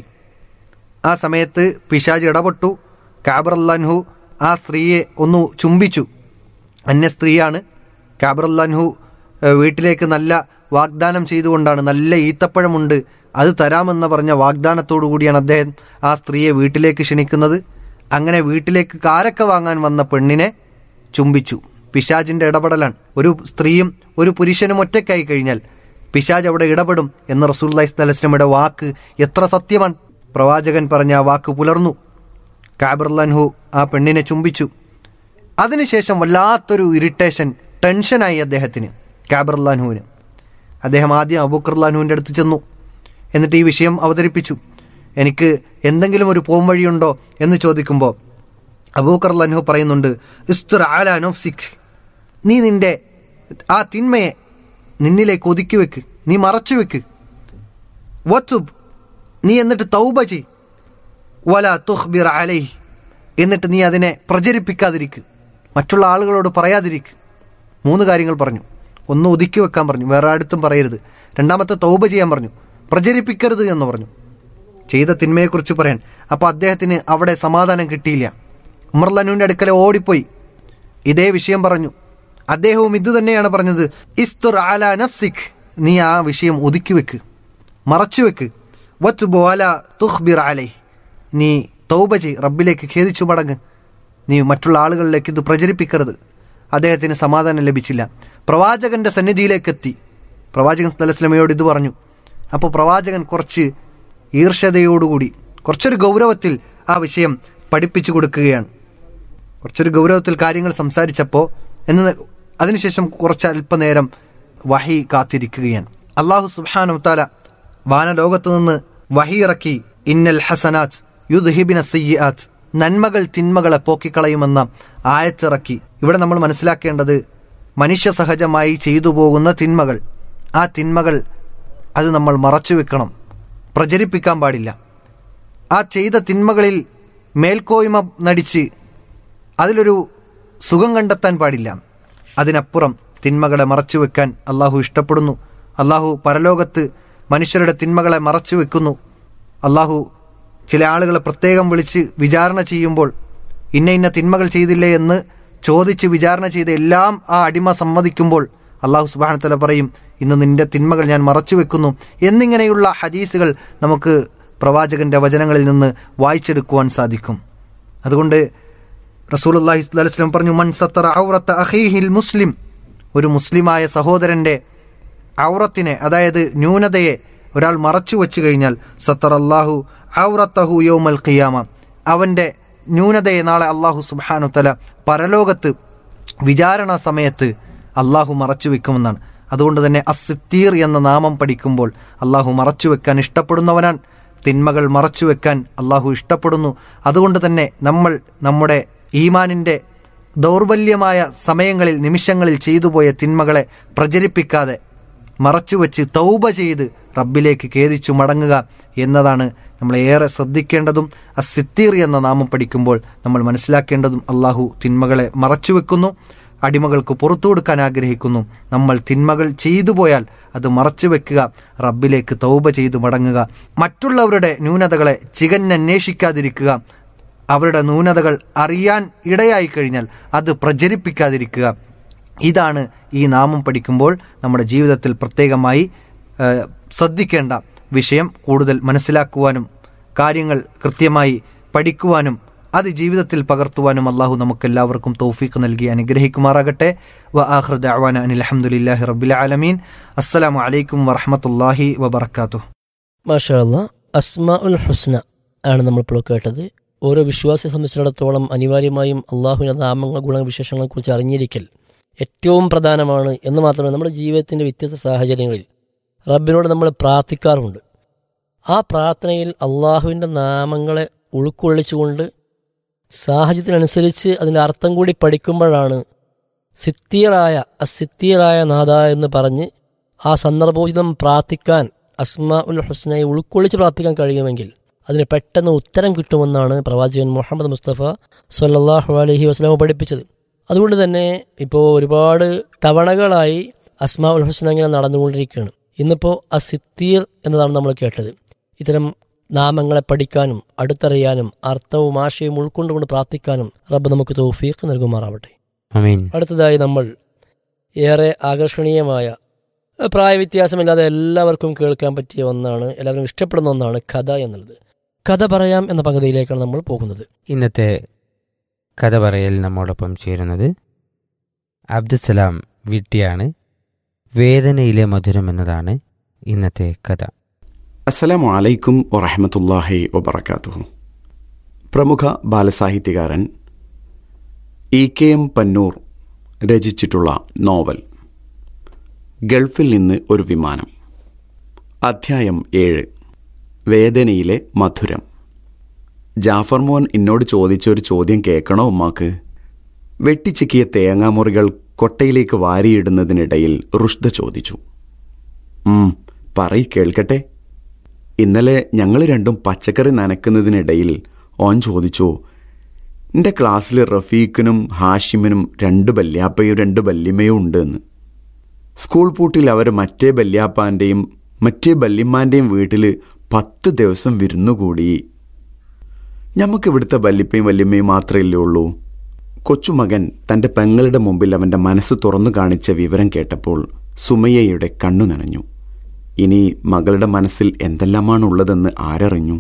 ആ സമയത്ത് പിശാജ് ഇടപെട്ടു കാബർ അല്ലാൻഹു ആ സ്ത്രീയെ ഒന്ന് ചുംബിച്ചു അന്യ സ്ത്രീയാണ് കാബർ അല്ലാൻഹു ഏഹ്, വീട്ടിലേക്ക് നല്ല വാഗ്ദാനം ചെയ്തുകൊണ്ടാണ് നല്ല ഈത്തപ്പഴമുണ്ട് അത് തരാമെന്ന് പറഞ്ഞ വാഗ്ദാനത്തോടു കൂടിയാണ് അദ്ദേഹം ആ സ്ത്രീയെ വീട്ടിലേക്ക് ക്ഷണിക്കുന്നത് അങ്ങനെ വീട്ടിലേക്ക് കാരക്ക വാങ്ങാൻ വന്ന പെണ്ണിനെ ചുംബിച്ചു പിശാജിന്റെ ഇടപെടലാണ് ഒരു സ്ത്രീയും ഒരു പുരുഷനും ഒറ്റയ്ക്കായി കഴിഞ്ഞാൽ പിശാജ് അവിടെ ഇടപെടും എന്ന റസൂല്ലി സ്വലസ്ലമയുടെ വാക്ക് എത്ര സത്യമാണ് പ്രവാചകൻ പറഞ്ഞ ആ വാക്ക് പുലർന്നു കാബർലൻഹു ആ പെണ്ണിനെ ചുംബിച്ചു അതിനുശേഷം വല്ലാത്തൊരു ഇറിറ്റേഷൻ ടെൻഷനായി അദ്ദേഹത്തിന് കാബർലാൻഹുവിന് അദ്ദേഹം ആദ്യം അബൂക്കർലാൻഹുവിൻ്റെ അടുത്ത് ചെന്നു എന്നിട്ട് ഈ വിഷയം അവതരിപ്പിച്ചു എനിക്ക് എന്തെങ്കിലും ഒരു പോം വഴിയുണ്ടോ എന്ന് ചോദിക്കുമ്പോൾ അബൂക്കർലാൻഹു പറയുന്നുണ്ട് ഇസ്തുർ ആലാനോ സിഖ് നീ നിന്റെ ആ തിന്മയെ നിന്നിലേക്ക് ഒതുക്കി വെക്ക് നീ മറച്ചു വെക്ക് വത്തുബ് നീ എന്നിട്ട് തൗബ ചെയ് വല തുഹ്ബിർ അലൈഹ് എന്നിട്ട് നീ അതിനെ പ്രചരിപ്പിക്കാതിരിക്ക് മറ്റുള്ള ആളുകളോട് പറയാതിരിക്ക് മൂന്ന് കാര്യങ്ങൾ പറഞ്ഞു ഒന്ന് ഒതുക്കി വെക്കാൻ പറഞ്ഞു വേറെ അടുത്തും പറയരുത് രണ്ടാമത്തെ തൗബ ചെയ്യാൻ പറഞ്ഞു പ്രചരിപ്പിക്കരുത് എന്ന് പറഞ്ഞു ചെയ്ത തിന്മയെക്കുറിച്ച് പറയാൻ അപ്പോൾ അദ്ദേഹത്തിന് അവിടെ സമാധാനം കിട്ടിയില്ല ഉമർലനുവിൻ്റെ അടുക്കലെ ഓടിപ്പോയി ഇതേ വിഷയം പറഞ്ഞു അദ്ദേഹവും ഇത് തന്നെയാണ് പറഞ്ഞത് ഇസ്തുർ ആല നഫ്സിഖ് നീ ആ വിഷയം ഒതുക്കി വെക്ക് മറച്ചു വെക്ക് വത്ത് ബോല തുഹ്ബിർ അലൈ നീ തൗബ ചെയ് റബ്ബിലേക്ക് ഖേദിച്ചു മടങ്ങ് നീ മറ്റുള്ള ആളുകളിലേക്ക് ഇത് പ്രചരിപ്പിക്കരുത് അദ്ദേഹത്തിന് സമാധാനം ലഭിച്ചില്ല പ്രവാചകന്റെ സന്നിധിയിലേക്കെത്തി പ്രവാചകൻ സലസ്ലമയോട് ഇത് പറഞ്ഞു അപ്പോൾ പ്രവാചകൻ കുറച്ച് ഈർഷ്യതയോടുകൂടി കുറച്ചൊരു ഗൗരവത്തിൽ ആ വിഷയം പഠിപ്പിച്ചു കൊടുക്കുകയാണ് കുറച്ചൊരു ഗൗരവത്തിൽ കാര്യങ്ങൾ സംസാരിച്ചപ്പോൾ എന്ന് അതിനുശേഷം കുറച്ച് അല്പനേരം വഹി കാത്തിരിക്കുകയാണ് അള്ളാഹു സുബ്ഹാനഹു താല വാനലോകത്തു നിന്ന് വഹി ഇറക്കി ഇന്നൽ ഹസനാത്ത് യുദ്ഹിബിന സയ്യാത്ത് നന്മകൾ തിന്മകളെ പോക്കിക്കളയുമെന്ന ആയത്തിറക്കി ഇവിടെ നമ്മൾ മനസ്സിലാക്കേണ്ടത് മനുഷ്യ സഹജമായി ചെയ്തു പോകുന്ന തിന്മകൾ ആ തിന്മകൾ അത് നമ്മൾ മറച്ചു വെക്കണം പ്രചരിപ്പിക്കാൻ പാടില്ല ആ ചെയ്ത തിന്മകളിൽ മേൽക്കോയ്മ നടിച്ച് അതിലൊരു സുഖം കണ്ടെത്താൻ പാടില്ല അതിനപ്പുറം തിന്മകളെ മറച്ചു വെക്കാൻ അള്ളാഹു ഇഷ്ടപ്പെടുന്നു അള്ളാഹു പരലോകത്ത് മനുഷ്യരുടെ തിന്മകളെ മറച്ചു വെക്കുന്നു അള്ളാഹു ചില ആളുകളെ പ്രത്യേകം വിളിച്ച് വിചാരണ ചെയ്യുമ്പോൾ ഇന്ന ഇന്ന തിന്മകൾ ചെയ്തില്ലേ എന്ന് ചോദിച്ച് വിചാരണ ചെയ്ത് എല്ലാം ആ അടിമ സമ്മതിക്കുമ്പോൾ അള്ളാഹു സുബാനത്തല പറയും ഇന്ന് നിന്റെ തിന്മകൾ ഞാൻ മറച്ചു വെക്കുന്നു എന്നിങ്ങനെയുള്ള ഹദീസുകൾ നമുക്ക് പ്രവാചകന്റെ വചനങ്ങളിൽ നിന്ന് വായിച്ചെടുക്കുവാൻ സാധിക്കും അതുകൊണ്ട് റസൂലുള്ളാഹി സ്വല്ലല്ലാഹി അലൈഹി വസല്ലം പറഞ്ഞു മൻ സത്തറ ഔറത്ത അഖീഹിൽ മുസ്ലിം ഒരു മുസ്ലിമായ സഹോദരന്റെ ഔറത്തിനെ അതായത് ന്യൂനതയെ ഒരാൾ മറച്ചു വെച്ചു കഴിഞ്ഞാൽ സത്തർ അള്ളാഹു ഔറത്തഹു യൗമൽ ഖിയാമ അവന്റെ ന്യൂനതയെ നാളെ അള്ളാഹു സുബ്ഹാനു തല പരലോകത്ത് വിചാരണ സമയത്ത് അള്ളാഹു മറച്ചു വെക്കുമെന്നാണ് അതുകൊണ്ട് തന്നെ അസിത്തീർ എന്ന നാമം പഠിക്കുമ്പോൾ അള്ളാഹു മറച്ചു വെക്കാൻ ഇഷ്ടപ്പെടുന്നവനാണ് തിന്മകൾ മറച്ചു വെക്കാൻ അള്ളാഹു ഇഷ്ടപ്പെടുന്നു അതുകൊണ്ട് തന്നെ നമ്മൾ നമ്മുടെ ഈമാനിൻ്റെ ദൗർബല്യമായ സമയങ്ങളിൽ നിമിഷങ്ങളിൽ ചെയ്തുപോയ തിന്മകളെ പ്രചരിപ്പിക്കാതെ മറച്ചുവെച്ച് തൗബ ചെയ്ത് റബ്ബിലേക്ക് ഖേദിച്ചു മടങ്ങുക എന്നതാണ് നമ്മൾ ഏറെ ശ്രദ്ധിക്കേണ്ടതും അസിത്തീർ എന്ന നാമം പഠിക്കുമ്പോൾ നമ്മൾ മനസ്സിലാക്കേണ്ടതും അള്ളാഹു തിന്മകളെ മറച്ചുവെക്കുന്നു അടിമകൾക്ക് പുറത്തു കൊടുക്കാൻ ആഗ്രഹിക്കുന്നു നമ്മൾ തിന്മകൾ ചെയ്തു പോയാൽ അത് മറച്ചു വെക്കുക റബ്ബിലേക്ക് തൗബ ചെയ്തു മടങ്ങുക മറ്റുള്ളവരുടെ ന്യൂനതകളെ ചികഞ്ഞന്വേഷിക്കാതിരിക്കുക അവരുടെ ന്യൂനതകൾ അറിയാൻ ഇടയായി കഴിഞ്ഞാൽ അത് പ്രചരിപ്പിക്കാതിരിക്കുക ഇതാണ് ഈ നാമം പഠിക്കുമ്പോൾ നമ്മുടെ ജീവിതത്തിൽ പ്രത്യേകമായി ഏഹ്, ശ്രദ്ധിക്കേണ്ട വിഷയം കൂടുതൽ മനസ്സിലാക്കുവാനും കാര്യങ്ങൾ കൃത്യമായി പഠിക്കുവാനും അത് ജീവിതത്തിൽ പകർത്തുവാനും അള്ളാഹു നമുക്കെല്ലാവർക്കും തൗഫീഖ് നൽകി അനുഗ്രഹിക്കുമാറാകട്ടെ വ ആഹ്റദ് അവാന അനിൽ അഹമ്മദില്ലാഹി റബ്ബിൽ ആലമീൻ അസ്സലാമു അലൈക്കും വറഹമത്തല്ലാഹി വബർക്കാത്തു മാഷാ അല്ലാ അസ്മാ ഉൽ ഹുസ്ന ആണ് നമ്മളിപ്പോൾ കേട്ടത് ഓരോ വിശ്വാസിയെ സംബന്ധിച്ചിടത്തോളം അനിവാര്യമായും അള്ളാഹുവിൻ്റെ നാമങ്ങൾ ഗുണവിശേഷങ്ങളെക്കുറിച്ച് അറിഞ്ഞിരിക്കൽ ഏറ്റവും പ്രധാനമാണ് എന്ന് മാത്രമല്ല നമ്മുടെ ജീവിതത്തിൻ്റെ വ്യത്യസ്ത സാഹചര്യങ്ങളിൽ റബ്ബിനോട് നമ്മൾ പ്രാർത്ഥിക്കാറുണ്ട് ആ പ്രാർത്ഥനയിൽ അള്ളാഹുവിൻ്റെ നാമങ്ങളെ ഉൾക്കൊള്ളിച്ചുകൊണ്ട് സാഹചര്യത്തിനനുസരിച്ച് അതിൻ്റെ അർത്ഥം കൂടി പഠിക്കുമ്പോഴാണ് സിത്തീറായ അസിത്തീറായ നാഥ എന്ന് പറഞ്ഞ് ആ സന്ദർഭോചിതം പ്രാർത്ഥിക്കാൻ അസ്മാ ഉൽ ഹുസ്നയെ ഉൾക്കൊള്ളിച്ച് പ്രാർത്ഥിക്കാൻ കഴിയുമെങ്കിൽ അതിന് പെട്ടെന്ന് ഉത്തരം കിട്ടുമെന്നാണ് പ്രവാചകൻ മുഹമ്മദ് മുസ്തഫ സല്ലല്ലാഹു അലൈഹി വസ്ലാം പഠിപ്പിച്ചത് അതുകൊണ്ട് തന്നെ ഇപ്പോൾ ഒരുപാട് തവണകളായി അസ്മാ ഉൽ ഹുസ്ന ഇങ്ങനെ നടന്നുകൊണ്ടിരിക്കുകയാണ് ഇന്നിപ്പോൾ അസിത്തീർ എന്നതാണ് നമ്മൾ കേട്ടത് ഇത്തരം നാമങ്ങളെ പഠിക്കാനും അടുത്തറിയാനും അർത്ഥവും ആശയവും ഉൾക്കൊണ്ടുകൊണ്ട് പ്രാർത്ഥിക്കാനും റബ്ബ് നമുക്ക് തൗഫീഖ് നൽകുമാറാവട്ടെ അമീൻ അടുത്തതായി നമ്മൾ ഏറെ ആകർഷണീയമായ പ്രായവ്യത്യാസമില്ലാതെ എല്ലാവർക്കും കേൾക്കാൻ പറ്റിയ ഒന്നാണ് എല്ലാവരും ഇഷ്ടപ്പെടുന്ന ഒന്നാണ് കഥ എന്നുള്ളത് കഥ പറയാം എന്ന പദ്ധതിയിലേക്കാണ് നമ്മൾ പോകുന്നത് ഇന്നത്തെ കഥ പറയൽ നമ്മോടൊപ്പം ചേരുന്നത് അബ്ദുസലാം വീട്ടിയാണ് വേദനയിലെ മധുരം എന്നതാണ് ഇന്നത്തെ കഥ അസ്സലാമു അലൈക്കും വറഹമത്തല്ലാഹി വബർക്കാത്തുഹു പ്രമുഖ ബാലസാഹിത്യകാരൻ ഇ കെ എം പന്നൂർ രചിച്ചിട്ടുള്ള നോവൽ ഗൾഫിൽ നിന്ന് ഒരു വിമാനം അധ്യായം ഏഴ് വേദനയിലെ മധുരം ജാഫർ മോൻ എന്നോട് ചോദിച്ച ഒരു ചോദ്യം കേൾക്കണോ ഉമ്മാക്ക് വെട്ടിച്ചിക്കിയ തേങ്ങാമുറികൾ കൊട്ടയിലേക്ക് വാരിയിടുന്നതിനിടയിൽ റുഷ്ദ ചോദിച്ചു ഉം പറയ് കേൾക്കട്ടെ ഇന്നലെ ഞങ്ങൾ രണ്ടും പച്ചക്കറി നനക്കുന്നതിനിടയിൽ ഓൻ ചോദിച്ചു എൻ്റെ ക്ലാസ്സിൽ റഫീഖിനും ഹാഷിമിനും രണ്ട് ബല്യാപ്പയും രണ്ട് ബല്യമ്മയും ഉണ്ട് എന്ന് സ്കൂൾ പൂട്ടിൽ അവർ മറ്റേ ബല്യാപ്പാൻ്റെയും മറ്റേ ബല്യമ്മാൻ്റെയും വീട്ടിൽ പത്ത് ദിവസം വിരുന്നുകൂടി ഞമ്മക്ക് ഇവിടുത്തെ വല്യപ്പയും വല്യമ്മയും മാത്രമല്ലേ ഉള്ളൂ കൊച്ചുമകൻ തൻ്റെ പെങ്ങളുടെ മുമ്പിൽ അവൻ്റെ മനസ്സ് തുറന്നു കാണിച്ച വിവരം കേട്ടപ്പോൾ സുമയ്യയുടെ കണ്ണു നനഞ്ഞു ഇനി മകളുടെ മനസ്സിൽ എന്തെല്ലാമാണുള്ളതെന്ന് ആരറിഞ്ഞു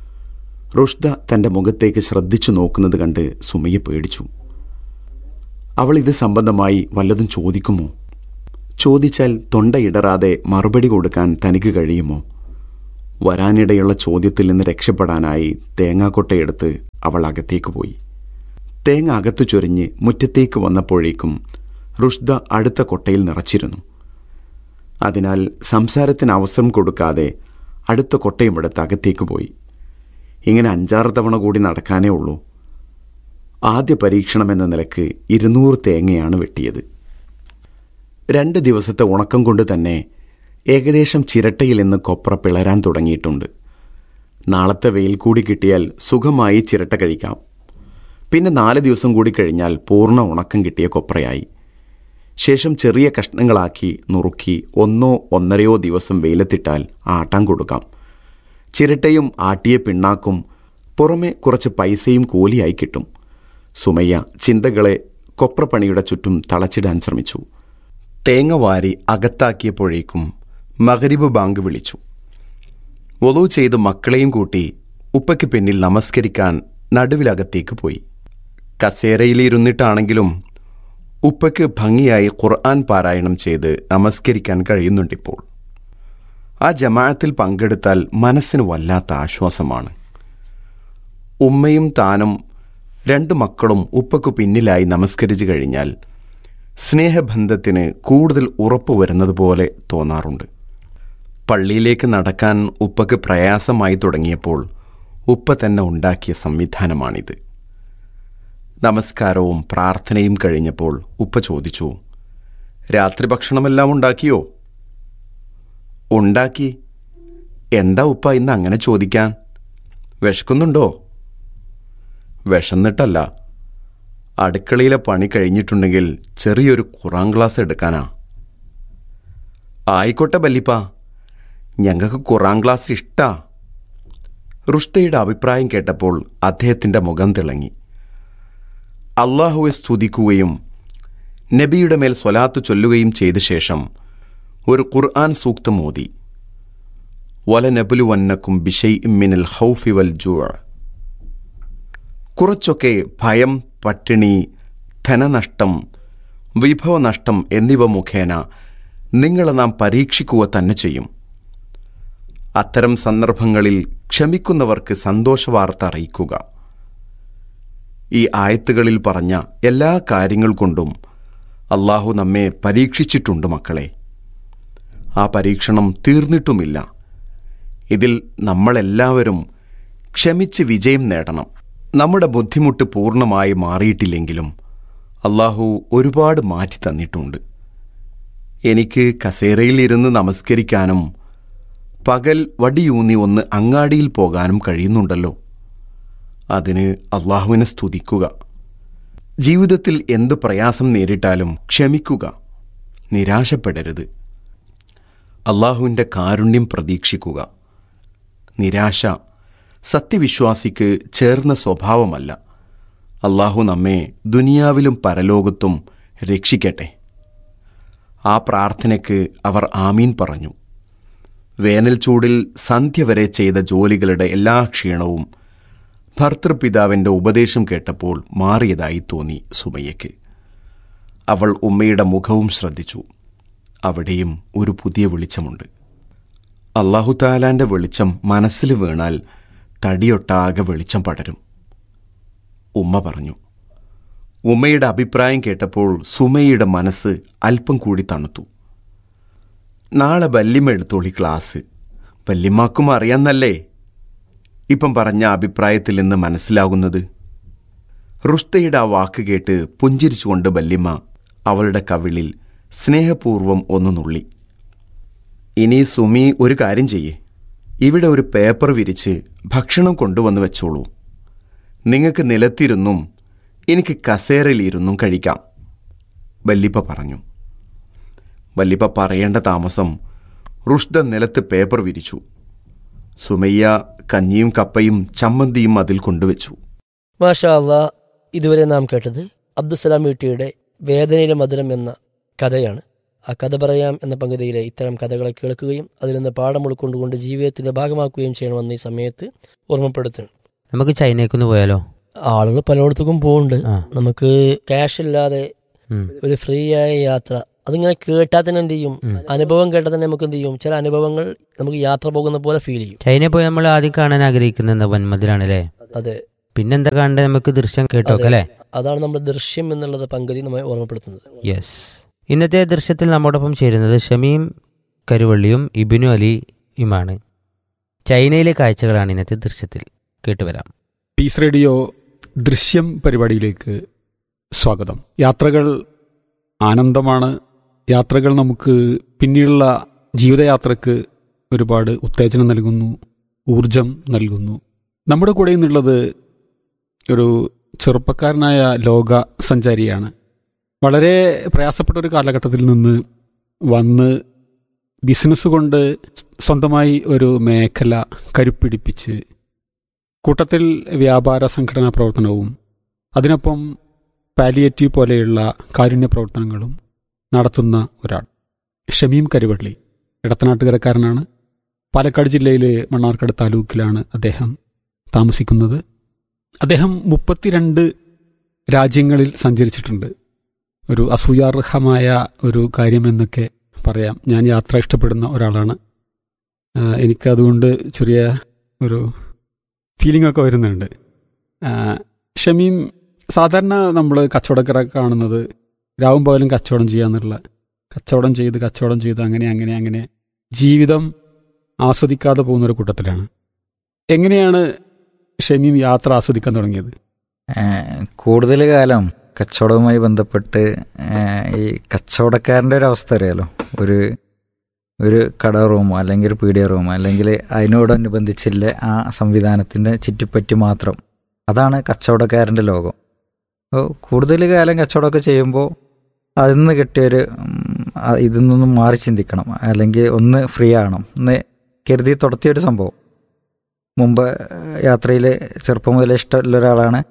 റുഷ്ദ തൻ്റെ മുഖത്തേക്ക് ശ്രദ്ധിച്ചു നോക്കുന്നത് കണ്ട് സുമയ്യ പേടിച്ചു അവൾ ഇത് സംബന്ധമായി വല്ലതും ചോദിക്കുമോ ചോദിച്ചാൽ തൊണ്ടയിടറാതെ മറുപടി കൊടുക്കാൻ തനിക്ക് കഴിയുമോ വരാനിടയുള്ള ചോദ്യത്തിൽ നിന്ന് രക്ഷപ്പെടാനായി തേങ്ങാക്കൊട്ടയെടുത്ത് അവൾ അകത്തേക്ക് പോയി തേങ്ങ അകത്തു ചൊരിഞ്ഞ് മുറ്റത്തേക്ക് വന്നപ്പോഴേക്കും റുഷ്ദ അടുത്ത കൊട്ടയിൽ നിറച്ചിരുന്നു അതിനാൽ സംസാരത്തിന് അവസരം കൊടുക്കാതെ അടുത്ത കൊട്ടയും എടുത്ത് അകത്തേക്ക് പോയി ഇങ്ങനെ അഞ്ചാറ് തവണ കൂടി നടക്കാനേ ഉള്ളൂ ആദ്യ പരീക്ഷണം എന്ന നിലക്ക് ഇരുന്നൂറ് തേങ്ങയാണ് വെട്ടിയത് രണ്ട് ദിവസത്തെ ഉണക്കം കൊണ്ട് തന്നെ ഏകദേശം ചിരട്ടയിൽ നിന്ന് കൊപ്ര പിളരാൻ തുടങ്ങിയിട്ടുണ്ട് നാളത്തെ വെയിൽ കൂടി കിട്ടിയാൽ സുഖമായി ചിരട്ട കഴിക്കാം പിന്നെ നാല് ദിവസം കൂടി കഴിഞ്ഞാൽ പൂർണ്ണ ഉണക്കം കിട്ടിയ കൊപ്രയായി ശേഷം ചെറിയ കഷ്ണങ്ങളാക്കി നുറുക്കി ഒന്നോ ഒന്നരയോ ദിവസം വെയിലത്തിട്ടാൽ ആട്ടാൻ കൊടുക്കാം ചിരട്ടയും ആട്ടിയ പിണ്ണാക്കും പുറമെ കുറച്ച് പൈസയും കൂലിയായി കിട്ടും സുമയ്യ ചിന്തകളെ കൊപ്രപ്പണിയുടെ ചുറ്റും തളച്ചിടാൻ ശ്രമിച്ചു തേങ്ങ വാരി അകത്താക്കിയപ്പോഴേക്കും മകരിബ് ബാങ്ക് വിളിച്ചു ഒതു ചെയ്ത് മക്കളെയും കൂട്ടി ഉപ്പയ്ക്ക് പിന്നിൽ നമസ്കരിക്കാൻ നടുവിലകത്തേക്ക് പോയി കസേരയിലിരുന്നിട്ടാണെങ്കിലും ഉപ്പയ്ക്ക് ഭംഗിയായി ഖുർആൻ പാരായണം ചെയ്ത് നമസ്കരിക്കാൻ കഴിയുന്നുണ്ടിപ്പോൾ ആ ജമാഅത്തിൽ പങ്കെടുത്താൽ മനസ്സിന് വല്ലാത്ത ആശ്വാസമാണ് ഉമ്മയും താനും രണ്ട് മക്കളും ഉപ്പയ്ക്കു പിന്നിലായി നമസ്കരിച്ചു കഴിഞ്ഞാൽ സ്നേഹബന്ധത്തിന് കൂടുതൽ ഉറപ്പ് വരുന്നത് പോലെ തോന്നാറുണ്ട് പള്ളിയിലേക്ക് നടക്കാൻ ഉപ്പയ്ക്ക് പ്രയാസമായി തുടങ്ങിയപ്പോൾ ഉപ്പ തന്നെ ഉണ്ടാക്കിയ സംവിധാനമാണിത് നമസ്കാരവും പ്രാർത്ഥനയും കഴിഞ്ഞപ്പോൾ ഉപ്പ ചോദിച്ചു രാത്രി ഭക്ഷണമെല്ലാം ഉണ്ടാക്കിയോ ഉണ്ടാക്കി എന്താ ഉപ്പ ഇന്ന് അങ്ങനെ ചോദിക്കാൻ വിശക്കുന്നുണ്ടോ വിശന്നിട്ടല്ല അടുക്കളയിലെ പണി കഴിഞ്ഞിട്ടുണ്ടെങ്കിൽ ചെറിയൊരു ഖുറാൻ ക്ലാസ് എടുക്കാനാ ആയിക്കോട്ടെ ബല്ലിപ്പ ഞങ്ങൾക്ക് ഖുറാൻ ക്ലാസ് ഇഷ്ടാ റുഷ്തയുടെ അഭിപ്രായം കേട്ടപ്പോൾ അദ്ദേഹത്തിൻ്റെ മുഖം തിളങ്ങി അള്ളാഹുവെ സ്തുതിക്കുകയും നബിയുടെ മേൽ സ്വലാത്ത് ചൊല്ലുകയും ചെയ്ത ശേഷം ഒരു ഖുർആൻ സൂക്തം ഓതി വല നബുലുവന്നക്കും ബിഷൈ ഇമ്മിനൽ ഹൗഫി വൽ ജുവ കുറച്ചൊക്കെ ഭയം പട്ടിണി ധനനഷ്ടം വിഭവനഷ്ടം എന്നിവ മുഖേന നിങ്ങളെ നാം പരീക്ഷിക്കുക തന്നെ ചെയ്യും അത്തരം സന്ദർഭങ്ങളിൽ ക്ഷമിക്കുന്നവർക്ക് സന്തോഷവാർത്ത അറിയിക്കുക ഈ ആയത്തുകളിൽ പറഞ്ഞ എല്ലാ കാര്യങ്ങൾ കൊണ്ടും അള്ളാഹു നമ്മെ പരീക്ഷിച്ചിട്ടുണ്ട് മക്കളെ ആ പരീക്ഷണം തീർന്നിട്ടുമില്ല ഇതിൽ നമ്മളെല്ലാവരും ക്ഷമിച്ച് വിജയം നേടണം നമ്മുടെ ബുദ്ധിമുട്ട് പൂർണ്ണമായി മാറിയിട്ടില്ലെങ്കിലും അള്ളാഹു ഒരുപാട് മാറ്റി തന്നിട്ടുണ്ട് എനിക്ക് കസേരയിൽ ഇരുന്ന് നമസ്കരിക്കാനും പകൽ വടിയൂന്നി ഒന്ന് അങ്ങാടിയിൽ പോകാനും കഴിയുന്നുണ്ടല്ലോ അതിന് അള്ളാഹുവിനെ സ്തുതിക്കുക ജീവിതത്തിൽ എന്ത് പ്രയാസം നേരിട്ടാലും ക്ഷമിക്കുക നിരാശപ്പെടരുത് അള്ളാഹുവിൻ്റെ കാരുണ്യം പ്രതീക്ഷിക്കുക നിരാശ സത്യവിശ്വാസിക്ക് ചേർന്ന സ്വഭാവമല്ല അള്ളാഹു നമ്മെ ദുനിയാവിലും പരലോകത്തും രക്ഷിക്കട്ടെ ആ പ്രാർത്ഥനയ്ക്ക് അവർ ആമീൻ പറഞ്ഞു വേനൽ ചൂടിൽ സന്ധ്യ വരെ ചെയ്ത ജോലികളുടെ എല്ലാ ക്ഷീണവും ഭർത്തൃപിതാവിൻ്റെ ഉപദേശം കേട്ടപ്പോൾ മാറിയതായി തോന്നി സുമയ്യയ്ക്ക് അവൾ ഉമ്മയുടെ മുഖവും ശ്രദ്ധിച്ചു അവിടെയും ഒരു പുതിയ വെളിച്ചമുണ്ട് അള്ളാഹുതാലാന്റെ വെളിച്ചം മനസ്സിൽ വീണാൽ തടിയൊട്ടാകെ വെളിച്ചം പടരും ഉമ്മ പറഞ്ഞു ഉമ്മയുടെ അഭിപ്രായം കേട്ടപ്പോൾ സുമയുടെ മനസ്സ് അല്പം കൂടി തണുത്തു നാളെ വല്യമ്മ എടുത്തോളി ക്ലാസ് വല്യമ്മക്കും അറിയാന്നല്ലേ ഇപ്പം പറഞ്ഞ അഭിപ്രായത്തിൽ നിന്ന് മനസ്സിലാകുന്നത് റുസ്തയുടെ ആ വാക്ക് കേട്ട് പുഞ്ചിരിച്ചുകൊണ്ട് വല്യമ്മ അവളുടെ കവിളിൽ സ്നേഹപൂർവം ഒന്ന് നുള്ളി ഇനി സുമി ഒരു കാര്യം ചെയ്യേ ഇവിടെ ഒരു പേപ്പർ വിരിച്ച് ഭക്ഷണം കൊണ്ടുവന്ന് വെച്ചോളൂ നിങ്ങൾക്ക് നിലത്തിരുന്നും എനിക്ക് കസേരയിലിരുന്നും കഴിക്കാം വല്ലിപ്പ പറഞ്ഞു വല്ലിപ്പ പറയേണ്ട താമസം റുഷ്ദ നിലത്ത് പേപ്പർ വിരിച്ചു സുമയ്യ കഞ്ഞിയും കപ്പയും ചമ്മന്തിയും അതിൽ കൊണ്ടുവച്ചു മാഷാ അള്ളാ ഇതുവരെ നാം കേട്ടത് അബ്ദുസലാം വീട്ടിയുടെ വേദനയിലെ മധുരം എന്ന കഥയാണ് ആ കഥ പറയാം എന്ന പങ്കുതിയിലെ ഇത്തരം കഥകളെ കേൾക്കുകയും അതിൽ നിന്ന് പാഠം ഉൾക്കൊണ്ടുകൊണ്ട് ജീവിതത്തിന്റെ ഭാഗമാക്കുകയും ചെയ്യണമെന്ന് ഈ സമയത്ത് ഓർമ്മപ്പെടുത്തുന്നു നമുക്ക് ചൈനയ്ക്കൊന്ന് പോയാലോ ആളുകൾ പലയിടത്തേക്കും പോകുന്നുണ്ട് ആ നമുക്ക് ക്യാഷ് ഇല്ലാതെ ഉം. ഒരു ഫ്രീ ആയ യാത്ര അതിങ്ങനെ കേട്ടാൽ തന്നെ എന്ത് ചെയ്യും ഉം. അനുഭവം കേട്ടാൽ തന്നെ നമുക്ക് എന്ത് ചെയ്യും ചില അനുഭവങ്ങൾ നമുക്ക് യാത്ര പോകുന്ന പോലെ ഫീൽ ചെയ്യും ചൈന പോയി നമ്മൾ ആദ്യം കാണാൻ ആഗ്രഹിക്കുന്ന എന്താ വൻമതിലാണല്ലേ അതെ പിന്നെന്താ കാണണ്ടേ നമുക്ക് ദൃശ്യം കേട്ടോക്കെ അല്ലേ അതാണ് നമ്മുടെ ദൃശ്യം എന്നുള്ളത് പങ്കതി നമ്മെ ഓർമ്മപ്പെടുത്തുന്നത് യെസ് ഇന്നത്തെ ദൃശ്യത്തിൽ നമ്മോടൊപ്പം ചേരുന്നത് ഷമീം കരുവള്ളിയും ഇബിനു അലിയുമാണ് ചൈനയിലെ കാഴ്ചകളാണ് ഇന്നത്തെ ദൃശ്യത്തിൽ കേട്ടുവരാം പീസ് റേഡിയോ ദൃശ്യം പരിപാടിയിലേക്ക് സ്വാഗതം യാത്രകൾ ആനന്ദമാണ് യാത്രകൾ നമുക്ക് പിന്നീടുള്ള ജീവിതയാത്രക്ക് ഒരുപാട് ഉത്തേജനം നൽകുന്നു ഊർജം നൽകുന്നു നമ്മുടെ കൂടെ നിന്നുള്ളത് ഒരു ചെറുപ്പക്കാരനായ ലോക സഞ്ചാരിയാണ് വളരെ പ്രയാസപ്പെട്ട ഒരു കാലഘട്ടത്തിൽ നിന്ന് വന്ന് ബിസിനസ് കൊണ്ട് സ്വന്തമായി ഒരു മേഖല കരുപ്പിടിപ്പിച്ച് കൂട്ടത്തിൽ വ്യാപാര സംഘടനാ പ്രവർത്തനവും അതിനൊപ്പം പാലിയേറ്റീവ് പോലെയുള്ള കാരുണ്യ പ്രവർത്തനങ്ങളും നടത്തുന്ന ഒരാൾ ഷമീം കരുവള്ളി ഇടത്തനാട്ടുകരക്കാരനാണ് പാലക്കാട് ജില്ലയിലെ മണ്ണാർക്കാട് താലൂക്കിലാണ് അദ്ദേഹം താമസിക്കുന്നത് അദ്ദേഹം മുപ്പത്തിരണ്ട് രാജ്യങ്ങളിൽ സഞ്ചരിച്ചിട്ടുണ്ട് ഒരു അസൂയാർഹമായ ഒരു കാര്യമെന്നൊക്കെ പറയാം ഞാൻ യാത്ര ഇഷ്ടപ്പെടുന്ന ഒരാളാണ് ആ, എനിക്കതുകൊണ്ട് ചെറിയ ഒരു ഫീലിംഗ് ഒക്കെ വരുന്നുണ്ട് ആ, ഷമീം സാധാരണ നമ്മൾ കച്ചവടക്കാരെ കാണുന്നത് രാവും പകലും കച്ചവടം ചെയ്യാന്നുള്ള കച്ചവടം ചെയ്ത് കച്ചവടം ചെയ്ത് അങ്ങനെ അങ്ങനെ അങ്ങനെ ജീവിതം ആസ്വദിക്കാതെ പോകുന്ന ഒരു കൂട്ടത്തിലാണ് എങ്ങനെയാണ് ഷമീം യാത്ര ആസ്വദിക്കാൻ തുടങ്ങിയത് ഏഹ് കൂടുതൽ കാലം കച്ചവടവുമായി ബന്ധപ്പെട്ട് ഏഹ് ഈ കച്ചവടക്കാരൻ്റെ ഒരു അവസ്ഥ അറിയാലോ ഒരു ഒരു കട റൂമോ അല്ലെങ്കിൽ ഒരു പീഡിയ റൂമോ അല്ലെങ്കിൽ അതിനോടനുബന്ധിച്ചുള്ള ആ സംവിധാനത്തിൻ്റെ ചുറ്റിപ്പറ്റി മാത്രം അതാണ് കച്ചവടക്കാരൻ്റെ ലോകം അപ്പോൾ കൂടുതൽ കാലം കച്ചവടമൊക്കെ ചെയ്യുമ്പോൾ അതിൽ നിന്ന് കിട്ടിയൊരു ഉം, ആ ഇതിൽ നിന്നും മാറി ചിന്തിക്കണം അല്ലെങ്കിൽ ഒന്ന് ഫ്രീ ആവണം എന്ന് കരുതി തുടത്തിയൊരു സംഭവം മുമ്പ് യാത്രയിൽ ചെറുപ്പം മുതലേ ഇഷ്ടമുള്ള ഒരാളാണ്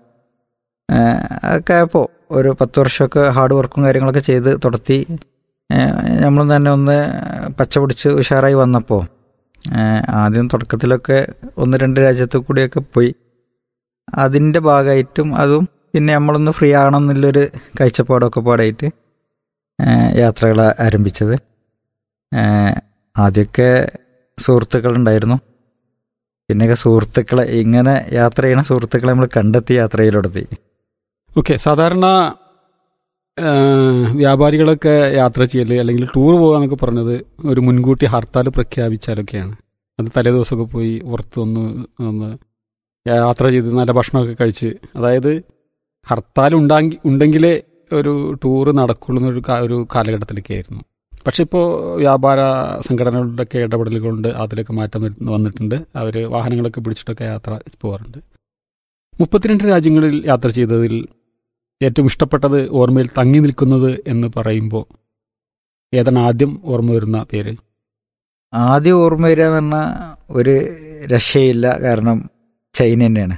ഒക്കെ ആയപ്പോൾ ഒരു പത്ത് വർഷമൊക്കെ ഹാർഡ് വർക്കും കാര്യങ്ങളൊക്കെ ചെയ്ത് തുടത്തി നമ്മൾ തന്നെ ഒന്ന് പച്ച പിടിച്ച് ഉഷാറായി വന്നപ്പോൾ ആദ്യം തുടക്കത്തിലൊക്കെ ഒന്ന് രണ്ട് രാജ്യത്തു കൂടിയൊക്കെ പോയി അതിൻ്റെ ഭാഗമായിട്ടും അതും പിന്നെ നമ്മളൊന്ന് ഫ്രീ ആകണം എന്നുള്ളൊരു കാഴ്ചപ്പാടൊക്കെ പാടായിട്ട് യാത്രകൾ ആരംഭിച്ചത് ഏഹ് ആദ്യമൊക്കെ സുഹൃത്തുക്കളുണ്ടായിരുന്നു പിന്നെയൊക്കെ സുഹൃത്തുക്കളെ ഇങ്ങനെ യാത്ര ചെയ്യണ സുഹൃത്തുക്കളെ നമ്മൾ കണ്ടെത്തി യാത്രയിലെടുത്തി ഓക്കെ സാധാരണ ആ, വ്യാപാരികളൊക്കെ യാത്ര ചെയ്യൽ അല്ലെങ്കിൽ ടൂർ പോകാന്നൊക്കെ പറഞ്ഞത് ഒരു മുൻകൂട്ടി ഹർത്താൽ പ്രഖ്യാപിച്ചാലൊക്കെയാണ് അത് തലേ ദിവസമൊക്കെ പോയി പുറത്ത് ഒന്ന് ഒന്ന് യാത്ര ചെയ്ത് നല്ല ഭക്ഷണമൊക്കെ കഴിച്ച് അതായത് ഹർത്താൽ ഉണ്ടാങ്കി ഉണ്ടെങ്കിലേ ഒരു ടൂറ് നടക്കുള്ളൂ എന്നൊരു കാ- ഒരു കാലഘട്ടത്തിലൊക്കെ ആയിരുന്നു പക്ഷെ ഇപ്പോൾ വ്യാപാര സംഘടനകളുടെയൊക്കെ ഇടപെടൽ കൊണ്ട് അതിലൊക്കെ മാറ്റം വരുന്ന- വന്നിട്ടുണ്ട് അവർ വാഹനങ്ങളൊക്കെ പിടിച്ചിട്ടൊക്കെ യാത്ര പോകാറുണ്ട് മുപ്പത്തിരണ്ട് രാജ്യങ്ങളിൽ യാത്ര ചെയ്തതിൽ ഏറ്റവും ഇഷ്ടപ്പെട്ടത് ഓർമ്മയിൽ തങ്ങി നിൽക്കുന്നത് എന്ന് പറയുമ്പോൾ ഏതാണ് ആദ്യം ഓർമ്മ വരുന്ന പേര് ആദ്യം ഓർമ്മ വരിക എന്ന് പറഞ്ഞാൽ ഒരു രക്ഷയില്ല കാരണം ചൈന തന്നെയാണ്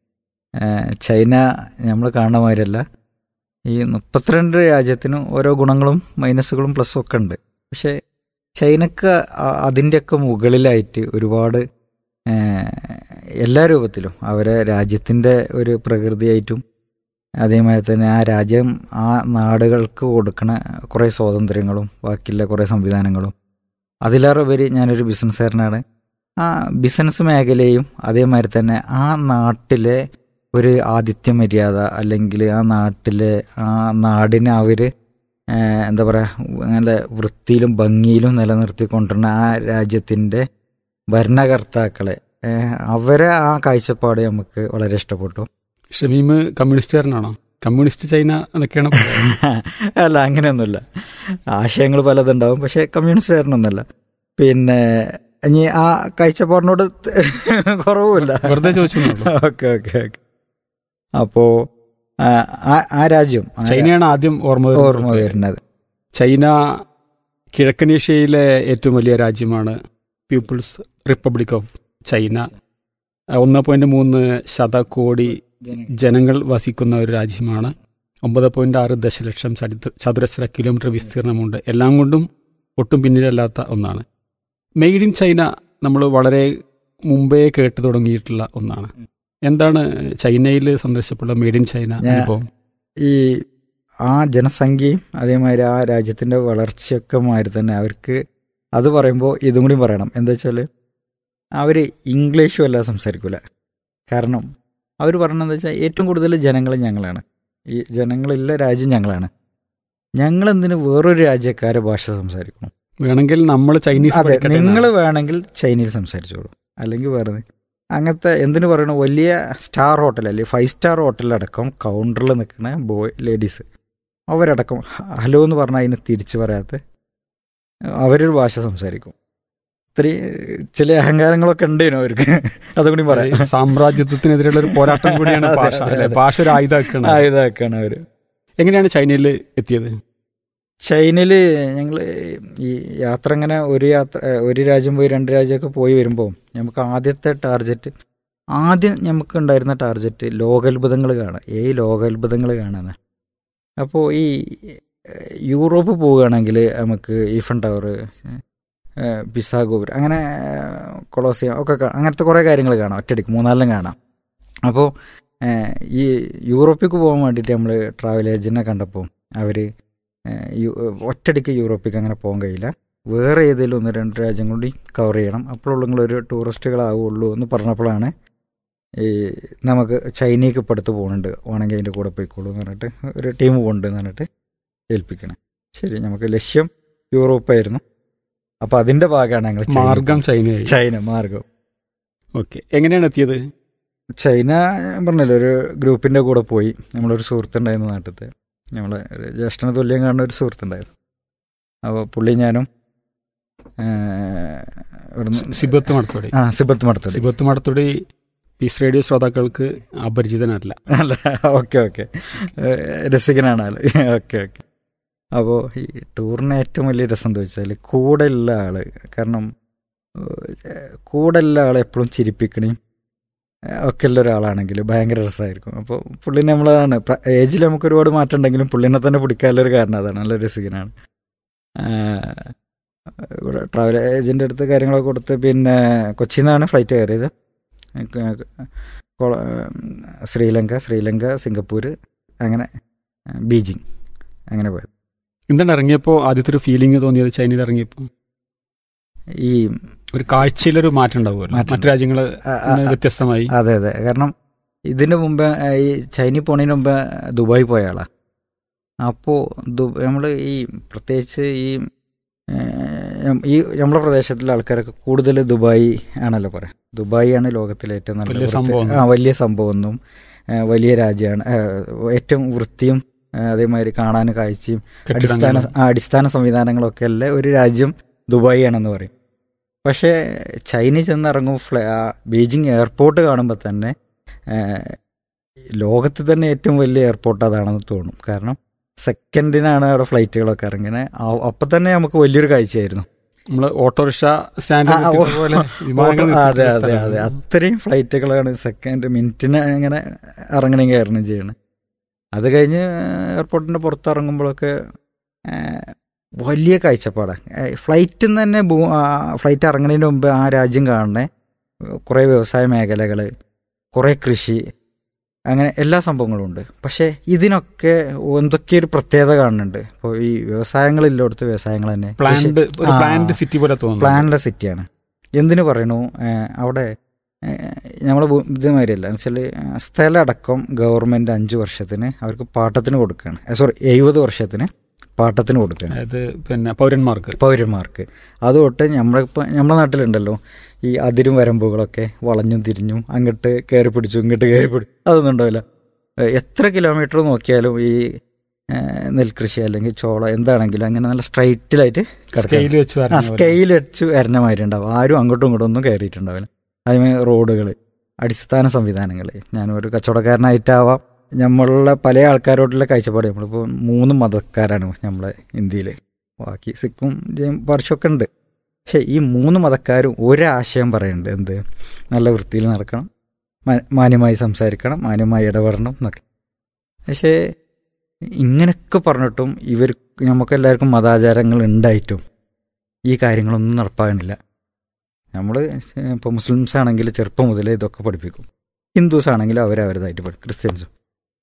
ഏഹ് ചൈന നമ്മൾ കാണുന്ന മാതിരിയല്ല ഈ മുപ്പത്തിരണ്ട് രാജ്യത്തിനും ഓരോ ഗുണങ്ങളും മൈനസുകളും പ്ലസും ഒക്കെ ഉണ്ട് പക്ഷേ ചൈനക്ക് അ- അതിൻ്റെയൊക്കെ മുകളിലായിട്ട് ഒരുപാട് ഏഹ് എല്ലാ രൂപത്തിലും അവരെ രാജ്യത്തിൻ്റെ ഒരു പ്രകൃതിയായിട്ടും അതേമാതിരി തന്നെ ആ രാജ്യം ആ നാടുകൾക്ക് കൊടുക്കണ കുറേ സ്വാതന്ത്ര്യങ്ങളും ബാക്കിയുള്ള കുറേ സംവിധാനങ്ങളും അതിലേറെ ഉപരി ഞാനൊരു ബിസിനസ്സുകാരനാണ് ആ ബിസിനസ് മേഖലയും അതേമാതിരി തന്നെ ആ നാട്ടിലെ ഒരു ആതിഥ്യ മര്യാദ അല്ലെങ്കിൽ ആ നാട്ടിലെ ആ നാടിനെ അവർ എന്താ പറയുക നല്ല വൃത്തിയിലും ഭംഗിയിലും നിലനിർത്തിക്കൊണ്ടിരുന്ന ആ രാജ്യത്തിൻ്റെ ഭരണകർത്താക്കളെ ഏഹ് അവരെ ആ കാഴ്ചപ്പാട് നമുക്ക് വളരെ ഇഷ്ടപ്പെട്ടു ഷമീം കമ്മ്യൂണിസ്റ്റുകാരനാണോ കമ്മ്യൂണിസ്റ്റ് ചൈന എന്നൊക്കെയാണ് പറയുന്നത്. അല്ല അങ്ങനെയൊന്നുമില്ല ആശയങ്ങൾ പലതുണ്ടാവും പക്ഷെ കമ്മ്യൂണിസ്റ്റുകാരനൊന്നുമല്ല പിന്നെ ഇനി ആ കാഴ്ചപ്പാടിനോട് കുറവുമില്ല വെറുതെ ചോദിച്ചു ഓക്കെ ഓക്കെ ഓക്കെ അപ്പോ ആ, ആ- ആ രാജ്യം ആ ചൈനയാണ് ആദ്യം ഓർമ്മ വരുന്നത്. ഓർമ്മ വരുന്നത് ചൈന കിഴക്കൻ ഏഷ്യയിലെ ഏറ്റവും വലിയ രാജ്യമാണ് പീപ്പിൾസ് റിപ്പബ്ലിക് ഓഫ് ചൈന ഒന്ന് പോയിന്റ് മൂന്ന് ശതകോടി ജനങ്ങൾ വസിക്കുന്ന ഒരു രാജ്യമാണ് ഒമ്പത് പോയിന്റ് ആറ് ദശലക്ഷം ചരിത്ര- ചതുരശ്ര കിലോമീറ്റർ വിസ്തീർണമുണ്ട് എല്ലാം കൊണ്ടും ഒട്ടും പിന്നിലല്ലാത്ത ഒന്നാണ് മെയ്ഡ് ഇൻ ചൈന നമ്മൾ വളരെ മുമ്പേ കേട്ടു തുടങ്ങിയിട്ടുള്ള ഒന്നാണ് എന്താണ് ചൈനയിൽ സന്ദർശിച്ചപ്പോൾ മെയ്ഡ് ഇൻ ചൈന ഞാൻ- അനുഭവം ഈ ആ ജനസംഖ്യയും അതേമാതിരി ആ രാജ്യത്തിൻ്റെ വളർച്ചയൊക്കെ മാതിരി തന്നെ അവർക്ക് അത് പറയുമ്പോൾ ഇതും കൂടി പറയണം എന്താ വെച്ചാൽ അവർ ഇംഗ്ലീഷും അല്ല സംസാരിക്കില്ല കാരണം അവർ പറഞ്ഞതെന്ന് വെച്ചാൽ ഏറ്റവും കൂടുതൽ ജനങ്ങൾ ഞങ്ങളാണ് ഈ ജനങ്ങളുള്ള രാജ്യം ഞങ്ങളാണ് ഞങ്ങളെന്തിന് വേറൊരു രാജ്യക്കാരെ ഭാഷ സംസാരിക്കണം വേണമെങ്കിൽ നമ്മൾ ചൈനീസ് അതെ പഠിക്കട്ടെ നിങ്ങൾ എന്നാണ്. വേണമെങ്കിൽ ചൈനീസ് സംസാരിച്ചോളൂ അല്ലെങ്കിൽ വേറെ എന്ത്. അങ്ങനത്തെ എന്തിനു പറയണു വലിയ സ്റ്റാർ ഹോട്ടൽ അല്ലെങ്കിൽ ഫൈവ് സ്റ്റാർ ഹോട്ടലടക്കം കൗണ്ടറിൽ നിൽക്കുന്ന ബോയ് ലേഡീസ് അവരടക്കം ഹ- ഹലോ എന്ന് പറഞ്ഞാൽ അതിന് തിരിച്ചു പറയാത്ത അവരൊരു ഭാഷ സംസാരിക്കും ഇത്രയും ചില അഹങ്കാരങ്ങളൊക്കെ ഉണ്ടേനു അവർക്ക് അതുകൂടി പറയാം സാമ്രാജ്യത്വത്തിനെതിരെയുള്ള ഒരു പോരാട്ടം കൂടിയാണ് അതെ, ഭാഷ അതെ, അല്ലെ അതെ. ഭാഷ ഒരു ആയുധമാക്കണം ആ ഇതാക്കാണ് അവർ എങ്ങനെയാണ് ചൈനയിൽ എത്തിയത് ചൈനയിൽ ഞങ്ങൾ ഈ യാത്ര ഇങ്ങനെ ഒരു യാത്ര ഏ, ഒരു രാജ്യം പോയി രണ്ട് രാജ്യമൊക്കെ പോയി വരുമ്പോൾ നമുക്ക് ആദ്യത്തെ ടാർഗറ്റ് ആദ്യം നമുക്ക് ഉണ്ടായിരുന്ന ടാർഗറ്റ് ലോകാത്ഭുതങ്ങൾ കാണാം ഏഴ് ലോകാത്ഭുതങ്ങൾ കാണാനാണ് അപ്പോൾ ഈ ഏ, യൂറോപ്പ് പോവുകയാണെങ്കിൽ നമുക്ക് ഈഫൺ ടവർ പിസ ഗോപുരം അങ്ങനെ ഏ, കൊളോസിയം ഒക്കെ കാ- അങ്ങനത്തെ കുറേ കാര്യങ്ങൾ കാണാം ഒറ്റയടിക്ക് മൂന്നാലെല്ലാം കാണാം അപ്പോൾ ഈ യൂറോപ്പിലേക്ക് പോകാൻ വേണ്ടിയിട്ട് നമ്മൾ ട്രാവൽ ഏജൻറ്റിനെ കണ്ടപ്പോൾ അവർ ഒറ്റയടിക്ക് യൂറോപ്പിലേക്ക് അങ്ങനെ പോകാൻ കഴിയില്ല വേറെ ഏതെങ്കിലും ഒന്ന് രണ്ട് രാജ്യം കൂടി കവർ ചെയ്യണം അപ്പോഴുള്ള നിങ്ങളൊരു ടൂറിസ്റ്റുകളാവുള്ളൂ എന്ന് പറഞ്ഞപ്പോഴാണ് ഈ നമുക്ക് ചൈനയ്ക്ക് ഇപ്പോൾ അടുത്ത് പോകുന്നുണ്ട് വേണമെങ്കിൽ അതിൻ്റെ കൂടെ പോയിക്കോളൂ എന്ന് പറഞ്ഞിട്ട് ഒരു ടീം പോകുന്നുണ്ട് എന്ന് പറഞ്ഞിട്ട് ഏൽപ്പിക്കണം ശരി നമുക്ക് ലക്ഷ്യം യൂറോപ്പായിരുന്നു അപ്പോൾ അതിൻ്റെ ഭാഗമാണ് ഞങ്ങൾ ചൈന- മാർഗം ചൈനയായി ചൈന മാർഗം ഓക്കെ എങ്ങനെയാണ് എത്തിയത് ചൈന ഞാൻ പറഞ്ഞല്ലോ ഒരു ഗ്രൂപ്പിൻ്റെ കൂടെ പോയി നമ്മളൊരു സുഹൃത്തുണ്ടായിരുന്നു നാട്ടിലത്തെ നമ്മളെ ഒരു ജ്യേഷ്ഠന് തുല്യം കാണുന്ന ഒരു സുഹൃത്തുണ്ടായിരുന്നു അപ്പോൾ പുള്ളി ഞാനും ആ, ഇവിടുന്ന് സിബത്ത് മടത്തോടി ആ സിബത്ത് മടത്തടി സിബത്ത് മടത്തോടി പീസ് റേഡിയോ ശ്രോതാക്കൾക്ക് അപരിചിതനല്ല അല്ല ഓക്കെ ഓക്കെ രസികനാണ് ആള് ഓക്കെ ഓക്കെ അപ്പോൾ ഈ ടൂറിന് ഏറ്റവും വലിയ രസം എന്താ വെച്ചാൽ കൂടെ ഉള്ള ആള് കാരണം ഏഹ്, കൂടെ ഉള്ള ആളെ എപ്പോഴും ചിരിപ്പിക്കണേയും ഏഹ്, ഒക്കെ ഉള്ള ഒരാളാണെങ്കിൽ ഭയങ്കര രസമായിരിക്കും അപ്പോൾ പുള്ളിനെ നമ്മളതാണ് ഏജിൽ നമുക്ക് ഒരുപാട് മാറ്റം ഉണ്ടെങ്കിലും പുള്ളിനെ തന്നെ പിടിക്കാനുള്ളൊരു കാരണം അതാണ് നല്ല രസികനാണ് ആഹ്, ഇവിടെ ട്രാവൽ ഏജൻ്റ് അടുത്ത് കാര്യങ്ങളൊക്കെ കൊടുത്ത് പിന്നെ കൊച്ചിയിൽ നിന്നാണ് ഫ്ലൈറ്റ് കയറിയത് ക- കൊള- ശ്രീലങ്ക ശ്രീലങ്ക സിംഗപ്പൂർ അങ്ങനെ ബീജിങ് അങ്ങനെ പോയത് എന്താണ് ഇറങ്ങിയപ്പോൾ ആദ്യത്തെ ഒരു ഫീലിംഗ് തോന്നിയത് ചൈനയിൽ ഇറങ്ങിയപ്പോൾ ഈ ഒരു കാഴ്ചയിലൊരു മാറ്റം ഉണ്ടാവുമല്ലോ മാറ്റം മറ്റു രാജ്യങ്ങൾ ആ, ആ, ആ, വ്യത്യസ്തമായി അതെ അതെ കാരണം ഇതിന് മുമ്പ് ഈ ചൈനയിൽ പോണതിന് മുമ്പ് ദുബായി പോയ ആളാണ് അപ്പോൾ നമ്മൾ ഈ പ്രത്യേകിച്ച് ഈ ഏഹ്, ഈ നമ്മുടെ പ്രദേശത്തിലെ ആൾക്കാരൊക്കെ കൂടുതൽ ദുബായി ആണല്ലോ പറയാം ദുബായി ആണ് ലോകത്തിലെ ഏറ്റവും നല്ല വലിയ വൃത്തി- സംഭവം. ആ വലിയ സംഭവം എന്നും ഏഹ്, വലിയ രാജ്യമാണ് ഏഹ്, ഏറ്റവും വൃത്തിയും ഏഹ്, അതേമാതിരി കാണാൻ കാഴ്ചയും അടിസ്ഥാന കെട്ടിടങ്ങൾ ആ, അടിസ്ഥാന സംവിധാനങ്ങളൊക്കെ ഉള്ള ഒരു രാജ്യം ദുബായി ആണെന്ന് പറയും പക്ഷേ ചൈന ചെന്നിറങ്ങും ഫ്ല- ആ, ബീജിംഗ് എയർപോർട്ട് കാണുമ്പോൾ തന്നെ ആ, ലോകത്ത് തന്നെ ഏറ്റവും വലിയ എയർപോർട്ട് അതാണെന്ന് തോന്നും കാരണം സെക്കൻഡിനാണ് അവിടെ ഫ്ലൈറ്റുകളൊക്കെ ഇറങ്ങുന്നത് അപ്പം തന്നെ നമുക്ക് വലിയൊരു കാഴ്ചയായിരുന്നു നമ്മൾ ഓട്ടോറിക്ഷ സ്റ്റാൻഡിൽ ആ, ആ, നിർത്തിയത് പോലെ വിമാനങ്ങൾ ഓട്ടോ- അതെ നിർത്തിയിട്ടുള്ള അതെ അതെ സ്ഥലമാണ്. അത്രയും ഫ്ലൈറ്റുകളാണ് സെക്കൻഡ് മിനിറ്റിന് ഇങ്ങനെ ഇറങ്ങണമെങ്കിൽ ഇറങ്ങും ചെയ്യണം അത് കഴിഞ്ഞ് എയർപോർട്ടിൻ്റെ പുറത്തിറങ്ങുമ്പോഴൊക്കെ ആ, വലിയ കാഴ്ചപ്പാടാണ് ഫ്ലൈറ്റിൽ നിന്ന് തന്നെ ഭൂ- ആ, ഫ്ലൈറ്റ് ഇറങ്ങുന്നതിന് മുമ്പ് ആ രാജ്യം കാണണേ കുറേ വ്യവസായ മേഖലകൾ കുറേ കൃഷി അങ്ങനെ എല്ലാ സംഭവങ്ങളും ഉണ്ട് പക്ഷേ ഇതിനൊക്കെ എന്തൊക്കെ ഒരു പ്രത്യേകത കാണുന്നുണ്ട് ഇപ്പോൾ ഈ വ്യവസായങ്ങളില്ലോടത്ത് വ്യവസായങ്ങൾ തന്നെ കൃഷി- പ്ലാൻഡ് ഒരു ആ. പ്ലാൻഡ് സിറ്റി പോലെ തോന്നുന്നു പ്ലാനുള്ള സിറ്റിയാണ് എന്തിനു പറയണു ഏഹ് അവിടെ നമ്മൾ ഇതുമാതിരിയല്ല എന്ന് വെച്ചാൽ സ്ഥലം അടക്കം ഗവൺമെൻറ് അഞ്ച് വർഷത്തിന് അവർക്ക് പാട്ടത്തിന് കൊടുക്കുകയാണ് സോറി എഴുപത് വർഷത്തിന് പാട്ടത്തിന് കൊടുക്കുകയാണ് അതായത് പിന്നെ പൗരന്മാർക്ക് പൗരന്മാർക്ക് അതുതൊട്ട് നമ്മളിപ്പോൾ നമ്മുടെ നാട്ടിലുണ്ടല്ലോ ഈ അതിരും വരമ്പുകളൊക്കെ വളഞ്ഞും തിരിഞ്ഞും അങ്ങോട്ട് കയറി പിടിച്ചു ഇങ്ങോട്ട് കയറി പിടിച്ചു അതൊന്നും ഉണ്ടാവില്ല ഏഹ് എത്ര കിലോമീറ്റർ നോക്കിയാലും ഈ ഏഹ് നെൽകൃഷി അല്ലെങ്കിൽ ചോളം എന്താണെങ്കിലും അങ്ങനെ നല്ല സ്ട്രൈറ്റിലായിട്ട് സ്കെയിൽ വെച്ച് ആ വരണ പോലെ. സ്കെയിൽ അടിച്ച് വരണ മാതിരി ഉണ്ടാവും ആരും അങ്ങോട്ടും ഇങ്ങോട്ടും ഒന്നും കയറിയിട്ടുണ്ടാവില്ല അതുമാതിരി റോഡുകൾ അടിസ്ഥാന സംവിധാനങ്ങൾ ഞാനൊരു കച്ചവടക്കാരനായിട്ടാവാം നമ്മളുടെ പല ആൾക്കാരോടുള്ള കാഴ്ചപ്പാട് നമ്മളിപ്പോൾ മൂന്ന് മതക്കാരാണ് നമ്മളെ ഇന്ത്യയിൽ ബാക്കി സിഖും ജൈൻ പാർശ്വമൊക്കെ ഉണ്ട് പക്ഷേ ഈ മൂന്ന് മതക്കാരും ഒരാശയം പറയുന്നുണ്ട് എന്ത് നല്ല വൃത്തിയിൽ നടക്കണം മാ- മാന്യമായി സംസാരിക്കണം മാന്യമായി ഇടപെടണം എന്നൊക്കെ പക്ഷേ ഇങ്ങനെയൊക്കെ പറഞ്ഞിട്ടും ഇവർ നമുക്കെല്ലാവർക്കും മതാചാരങ്ങൾ ഉണ്ടായിട്ടും ഈ കാര്യങ്ങളൊന്നും നടപ്പാകണില്ല നമ്മൾ ഇപ്പോൾ മുസ്ലിംസ് ആണെങ്കിൽ ചെറുപ്പം മുതലേ ഇതൊക്കെ പഠിപ്പിക്കും ഹിന്ദുസ് ആണെങ്കിൽ അവരവരതായിട്ട് പഠിക്കും ക്രിസ്ത്യൻസും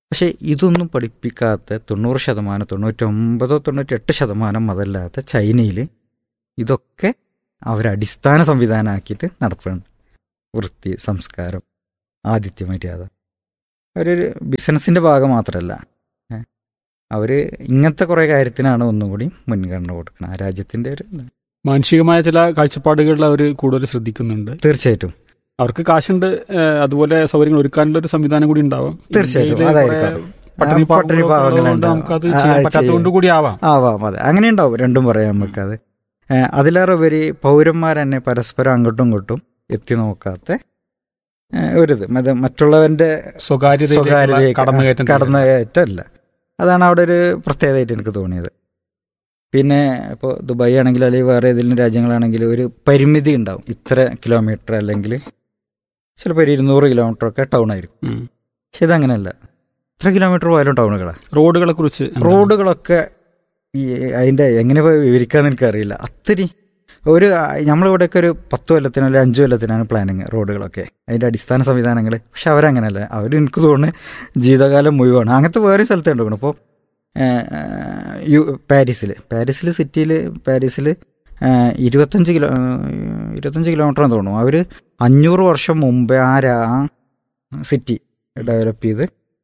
പക്ഷേ ഇതൊന്നും പഠിപ്പിക്കാത്ത തൊണ്ണൂറ് ശതമാനം തൊണ്ണൂറ്റൊമ്പതോ തൊണ്ണൂറ്റെട്ട് ശതമാനം അതല്ലാത്ത ചൈനയിൽ ഇതൊക്കെ അവരടിസ്ഥാന സംവിധാനമാക്കിയിട്ട് നടപ്പുണ്ട് വൃത്തി സംസ്കാരം ആതിഥ്യ മര്യാദ അവരൊരു ബിസിനസ്സിൻ്റെ ഭാഗം മാത്രമല്ല അവർ ഇങ്ങനത്തെ കുറേ കാര്യത്തിനാണ് ഒന്നും കൂടി മുൻഗണന കൊടുക്കുന്നത് ആ രാജ്യത്തിൻ്റെ ഒരു ഇത്. മാനുഷികമായ ചില കാഴ്ചപ്പാടുകളിൽ അവർ കൂടുതൽ ശ്രദ്ധിക്കുന്നുണ്ട് തീർച്ചയായിട്ടും അവർക്ക് കാശുണ്ട് ഏഹ്, അതുപോലെ സൗകര്യങ്ങൾ ഒരുക്കാനുള്ള ഒരു സംവിധാനം കൂടി ഉണ്ടാവും തീർച്ചയായിട്ടും, ഇന്ത്യയിലെ അതായിരിക്കാം. കുറേ പട്ടിണി ആ, പട്ടിണി പാവങ്ങളൊക്കെ പാവങ്ങൾ ഉള്ളതുകൊണ്ട് ഉണ്ടാവും. നമുക്കത് ആ, ചെയ്യാൻ ചെയ്യാം. പറ്റാത്തതുകൊണ്ട് കൂടി ആവാം ആവാം അതെ അങ്ങനെ ഉണ്ടാവും രണ്ടും പറയാം നമുക്കത് ഏഹ് അതിലേറെ ഉപരി പൗരന്മാർ തന്നെ പരസ്പരം അങ്ങോട്ടും ഇങ്ങോട്ടും എത്തി നോക്കാത്ത ഏഹ് ഒരിത് മറ്റേ മറ്റുള്ളവന്റെ സ്വകാര്യതയിലേക്കുള്ള സ്വകാര്യതയിലേക്ക് കടന്നുകയറ്റം കടന്നുകയറ്റമല്ല അതാണ് അവിടെ ഒരു പ്രത്യേകതയായിട്ട് എനിക്ക് തോന്നിയത് പിന്നെ ഇപ്പോൾ ദുബായ് ആണെങ്കിലും അല്ലെങ്കിൽ വേറെ ഏതെങ്കിലും രാജ്യങ്ങളാണെങ്കിലും ഒരു പരിമിതി ഉണ്ടാവും ഇത്ര കിലോമീറ്റർ അല്ലെങ്കിൽ ചിലപ്പോൾ ഒരു ഇരുന്നൂറ് കിലോമീറ്റർ ഒക്കെ ടൗൺ ആയിരിക്കും ഉം. പക്ഷെ ഇതങ്ങനെയല്ല ഇത്ര കിലോമീറ്റർ പോയാലും ടൗണുകളാണ് റോഡുകളെ കുറിച്ച് റോഡുകളൊക്കെ ഈ അതിൻ്റെ എങ്ങനെ പോയി വിവരിക്കാന്ന് എനിക്കറിയില്ല അത്തിരി ഒരു നമ്മളിവിടെയൊക്കെ ഒരു പത്ത് കൊല്ലത്തിനോ അല്ലെങ്കിൽ അഞ്ച് കൊല്ലത്തിനാണ് പ്ലാനിങ് റോഡുകളൊക്കെ അതിൻ്റെ അടിസ്ഥാന സംവിധാനങ്ങൾ പക്ഷെ അവരങ്ങനെയല്ല അവർ എനിക്ക് തോന്നുന്നു ജീവിതകാലം മുഴുവൻ അങ്ങനത്തെ വേറെ സ്ഥലത്ത് ഉണ്ടാക്കണം ഇപ്പോൾ യു പാരീസിൽ പാരീസിൽ സിറ്റിയിൽ പാരീസിൽ ഇരുപത്തഞ്ച് കിലോ ഏഹ്, ഇരുപത്തഞ്ച് കിലോമീറ്റർ എന്ന് തോന്നുന്നു അവർ അഞ്ഞൂറ് വർഷം മുമ്പേ ആ രാ സിറ്റി ഡെവലപ്പ് ചെയ്ത്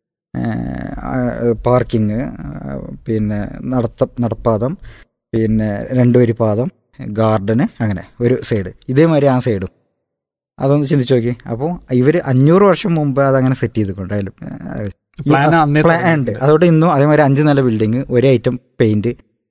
പാർക്കിങ് പിന്നെ നടത്ത നടപ്പാതം പിന്നെ രണ്ടുവരി പാതം ഗാർഡന് അങ്ങനെ ഒരു സൈഡ് ഇതേമാതിരി ആ സൈഡും അതൊന്ന് ചിന്തിച്ച് നോക്കി അപ്പോൾ ഇവർ അഞ്ഞൂറ് വർഷം മുമ്പ് അതങ്ങനെ സെറ്റ് ചെയ്തിട്ടുണ്ടായാലും പ്ലാൻ അന്നേ പ്ലാൻ ഉണ്ട് അതോടെ ഇന്നും അതേമാതിരി അഞ്ച് നില ബിൽഡിങ് ഒരേ ഐറ്റം പെയിന്റ്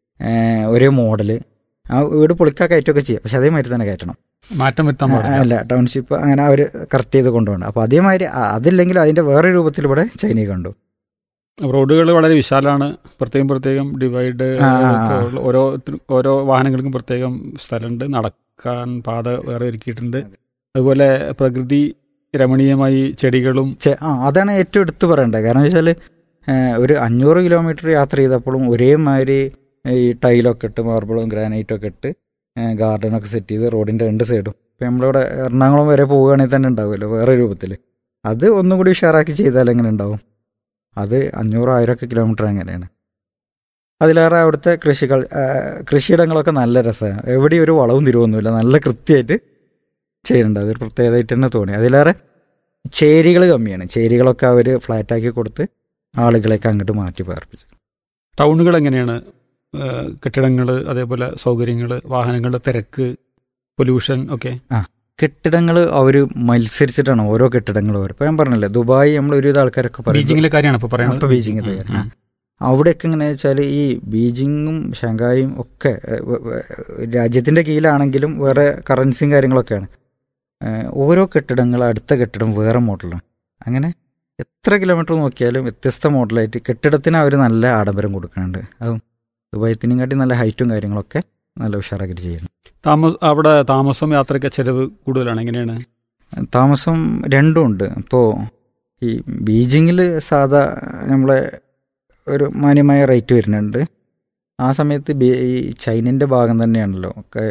ഒരേ മോഡല് ആ വീട് പൊളിക്കാൻ കയറ്റമൊക്കെ ചെയ്യാം പക്ഷെ അതേമാതിരി തന്നെ കയറ്റണം മാറ്റം വരുത്താൻ ആ, പാടില്ല അല്ല ടൗൺഷിപ്പ് അങ്ങനെ അവർ കറക്റ്റ് ചെയ്ത് കൊണ്ടുപോകണം അപ്പോൾ അതേമാതിരി ആ, അതില്ലെങ്കിലും അതിൻ്റെ വേറെ രൂപത്തിൽ ഇവിടെ ചൈനയിൽ കണ്ടു റോഡുകൾ വളരെ വിശാലമാണ് പ്രത്യേകം പ്രത്യേകം ഡിവൈഡ് ആ, ആ, ഒക്കെ ആ. ഉള്ള ഓരോ ഓരോ വാഹനങ്ങൾക്കും പ്രത്യേകം സ്ഥലമുണ്ട് നടക്കാൻ പാത വേറെ ഒരുക്കിയിട്ടുണ്ട് അതുപോലെ പ്രകൃതി രമണീയമായി ചെടികളും ചെ- ആ അതാണ് ഏറ്റവും എടുത്തു പറയേണ്ടത് കാരണം വെച്ചാൽ ഒരു അഞ്ഞൂറ് കിലോമീറ്റർ യാത്ര ചെയ്തപ്പോഴും ഒരേമാതിരി ഈ ടൈലൊക്കെ ഇട്ട് മാർബിളും ഗ്രാനൈറ്റും ഒക്കെ ഇട്ട് ഗാർഡനൊക്കെ സെറ്റ് ചെയ്ത് റോഡിൻ്റെ രണ്ട് സൈഡും ഇപ്പം നമ്മളിവിടെ എറണാകുളം വരെ പോവുകയാണെങ്കിൽ തന്നെ ഉണ്ടാവുമല്ലോ വേറെ രൂപത്തിൽ അത് ഒന്നും കൂടി ഉഷാറാക്കി ചെയ്താൽ എങ്ങനെ ഉണ്ടാവും അത് അഞ്ഞൂറ് ആയിരമൊക്കെ കിലോമീറ്റർ അങ്ങനെയാണ് അതിലേറെ അവിടുത്തെ കൃഷികൾ ആ, കൃഷിയിടങ്ങളൊക്കെ നല്ല രസമാണ് എവിടെയും ഒരു വളവും തിരുവൊന്നുമില്ല നല്ല കൃത്യമായിട്ട് ചെയ്യുന്നുണ്ട് അതൊരു പ്രത്യേകതയായിട്ട് തന്നെ തോന്നി അതിലേറെ ചേരികൾ കമ്മിയാണ് ചേരികളൊക്കെ അവർ ഫ്ലാറ്റാക്കി കൊടുത്ത് ആളുകളെയൊക്കെ അങ്ങോട്ട് മാറ്റി പാർപ്പിച്ചു ടൗണുകൾ എങ്ങനെയാണ് കെട്ടിടങ്ങൾ അതേപോലെ സൗകര്യങ്ങൾ വാഹനങ്ങളുടെ തിരക്ക് പൊല്യൂഷൻ ഒക്കെ കെട്ടിടങ്ങൾ അവർ മത്സരിച്ചിട്ടാണ് ഓരോ കെട്ടിടങ്ങളും അവർ ഇപ്പം ഞാൻ പറഞ്ഞില്ലേ ദുബായ് നമ്മൾ ഒരുവിധ ആൾക്കാരൊക്കെ പറയും ബീജിങ്ങിലെ കാര്യമാണ് ഇപ്പൊ പറയുന്നത് ഇപ്പൊ ബീജിങ്ങിന്റെ കാര്യം. ഉം. അവിടെയൊക്കെ എങ്ങനെയാ വെച്ചാൽ ഈ ബീജിങ്ങും ഷാങ്കായും ഒക്കെ ഏ, വ- വ- രാജ്യത്തിന്റെ കീഴിലാണെങ്കിലും വേറെ കറൻസിയും കാര്യങ്ങളൊക്കെയാണ് ഏ, ഓരോ കെട്ടിടങ്ങൾ അടുത്ത കെട്ടിടം വേറെ മോഡലാണ് അങ്ങനെ എത്ര കിലോമീറ്റർ നോക്കിയാലും വ്യത്യസ്ത മോഡലായിട്ട് കെട്ടിടത്തിന് അവർ നല്ല ആഡംബരം കൊടുക്കുന്നുണ്ട് അതും ദുബായത്തിനും കാട്ടി നല്ല ഹൈറ്റും കാര്യങ്ങളൊക്കെ നല്ല ഉഷാറാക്കിയിട്ട് ചെയ്യുന്നു താമസ അവിടെ താമസം യാത്രയ്ക്ക് ചെലവ് കൂടുതലാണ് എങ്ങനെയാണ് താമസം രണ്ടും ഉണ്ട് ഇപ്പോൾ ഈ ബീജിങ്ങിൽ സാധാ നമ്മളെ ഒരു മാന്യമായ റേറ്റ് വരുന്നുണ്ട് ആ സമയത്ത് ബി- ഈ ചൈനൻ്റെ ഭാഗം തന്നെയാണല്ലോ ഒക്കെ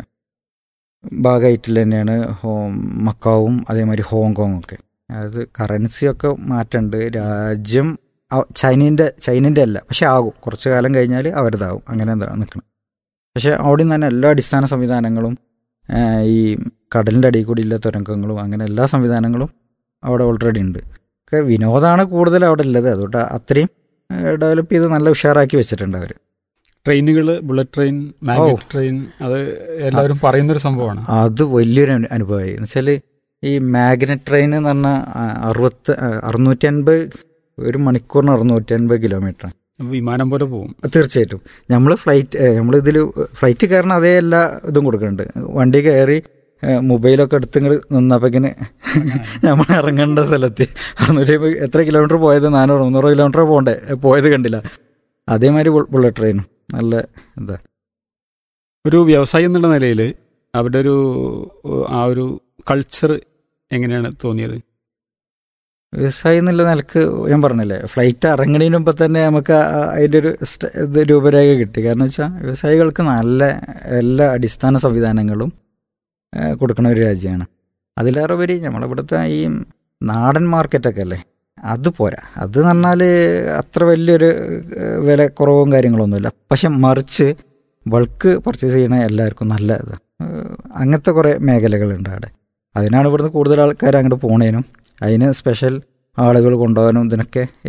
ഭാഗമായിട്ട് തന്നെയാണ് ഹോ- മക്കാവും അതേമാതിരി ഹോങ്കോങ്ങും ഒക്കെ അത് കറൻസിയൊക്കെ മാറ്റമുണ്ട് രാജ്യം അ- ചൈനീൻ്റെ ചൈനൻ്റെ അല്ല പക്ഷെ ആകും കുറച്ച് കാലം കഴിഞ്ഞാൽ അവരതാവും അങ്ങനെ എന്താ നിൽക്കണം പക്ഷെ അവിടെ നിന്ന് തന്നെ എല്ലാ അടിസ്ഥാന സംവിധാനങ്ങളും ആ, ഈ കടലിൻ്റെ അടിയിൽ കൂടി ഇല്ല തുരങ്കങ്ങളും അങ്ങനെ എല്ലാ സംവിധാനങ്ങളും അവിടെ ഓൾറെഡി ഉണ്ട് ഒക്കെ വിനോദമാണ് കൂടുതൽ അവിടെ ഉള്ളത് അതുകൊണ്ട് അത്രയും ഡെവലപ്പ് ചെയ്ത് നല്ല ഉഷാറാക്കി വെച്ചിട്ടുണ്ട് അവർ ട്രെയിനുകൾ ബുള്ളറ്റ് ട്രെയിൻ മാഗ്നറ്റ് ട്രെയിൻ അത് എല്ലാവരും പറയുന്നൊരു സംഭവമാണ് അത് വലിയൊരു അനു- അനുഭവമായി എന്ന് വെച്ചാൽ ഈ മാഗ്നറ്റ് ട്രെയിൻ എന്ന് പറഞ്ഞാൽ അറുപത്ത് അറുന്നൂറ്റി അൻപത് ഒരു മണിക്കൂറിന് അറുന്നൂറ്റി അൻപത് കിലോമീറ്റർ വിമാനം പോലെ പോകും തീർച്ചയായിട്ടും നമ്മൾ ഫ്ലൈറ്റ് നമ്മൾ ഇതിൽ ഫ്ലൈറ്റ് കയറണ അതേ എല്ലാ ഇതും കൊടുക്കുന്നുണ്ട് വണ്ടി കയറി ഏഹ്, മൊബൈലൊക്കെ എടുത്ത് ഇങ്ങോട്ട് നിന്നപ്പോക്കിന് നമ്മൾ ഇറങ്ങേണ്ട സ്ഥലത്ത് അറുന്നൂറ്റി അമ്പത് എത്ര കിലോമീറ്റർ പോയത് നാനൂറ് മുന്നൂറ് കിലോമീറ്റർ പോകണ്ടേ പോയത് കണ്ടില്ല അതേമാതിരി ബുൾ- ബുള്ളറ്റ് ട്രെയിനും നല്ല എന്താ ഒരു വ്യവസായി എന്നുള്ള നിലയിൽ അവരുടെ ഒരു ആ ഒരു കൾച്ചർ എങ്ങനെയാണ് തോന്നിയത് വ്യവസായം എന്നുള്ള നിലക്ക് ഞാൻ പറഞ്ഞില്ലേ ഫ്ലൈറ്റ് ഇറങ്ങണതിന് മുമ്പ് തന്നെ നമുക്ക് ആ- അതിൻ്റെ ഒരു സ്റ്റ- ഇത് രൂപരേഖ കിട്ടി കാരണം വെച്ചാൽ വ്യവസായികൾക്ക് നല്ല എല്ലാ അടിസ്ഥാന സംവിധാനങ്ങളും ഏഹ്, കൊടുക്കുന്ന ഒരു രാജ്യമാണ് അതിലേറെ ഉപരി നമ്മളിവിടുത്തെ ഈ നാടൻ മാർക്കറ്റൊക്കെ അല്ലേ അത് പോരാ അത് എന്ന് പറഞ്ഞാൽ അത്ര വലിയൊരു ഏഹ്, വില കുറവും കാര്യങ്ങളൊന്നുമില്ല പക്ഷെ മറിച്ച് ബൾക്ക് പർച്ചേസ് ചെയ്യണ എല്ലാവർക്കും നല്ല ഇത് ഏഹ്, അങ്ങനത്തെ കുറേ മേഖലകളുണ്ട് അവിടെ അതിനാണ് ഇവിടുന്ന് കൂടുതൽ ആൾക്കാർ അങ്ങോട്ട് പോണേനും അതിന് സ്പെഷ്യൽ ആളുകൾ കൊണ്ടുപോകാനും ഇതിനൊക്കെ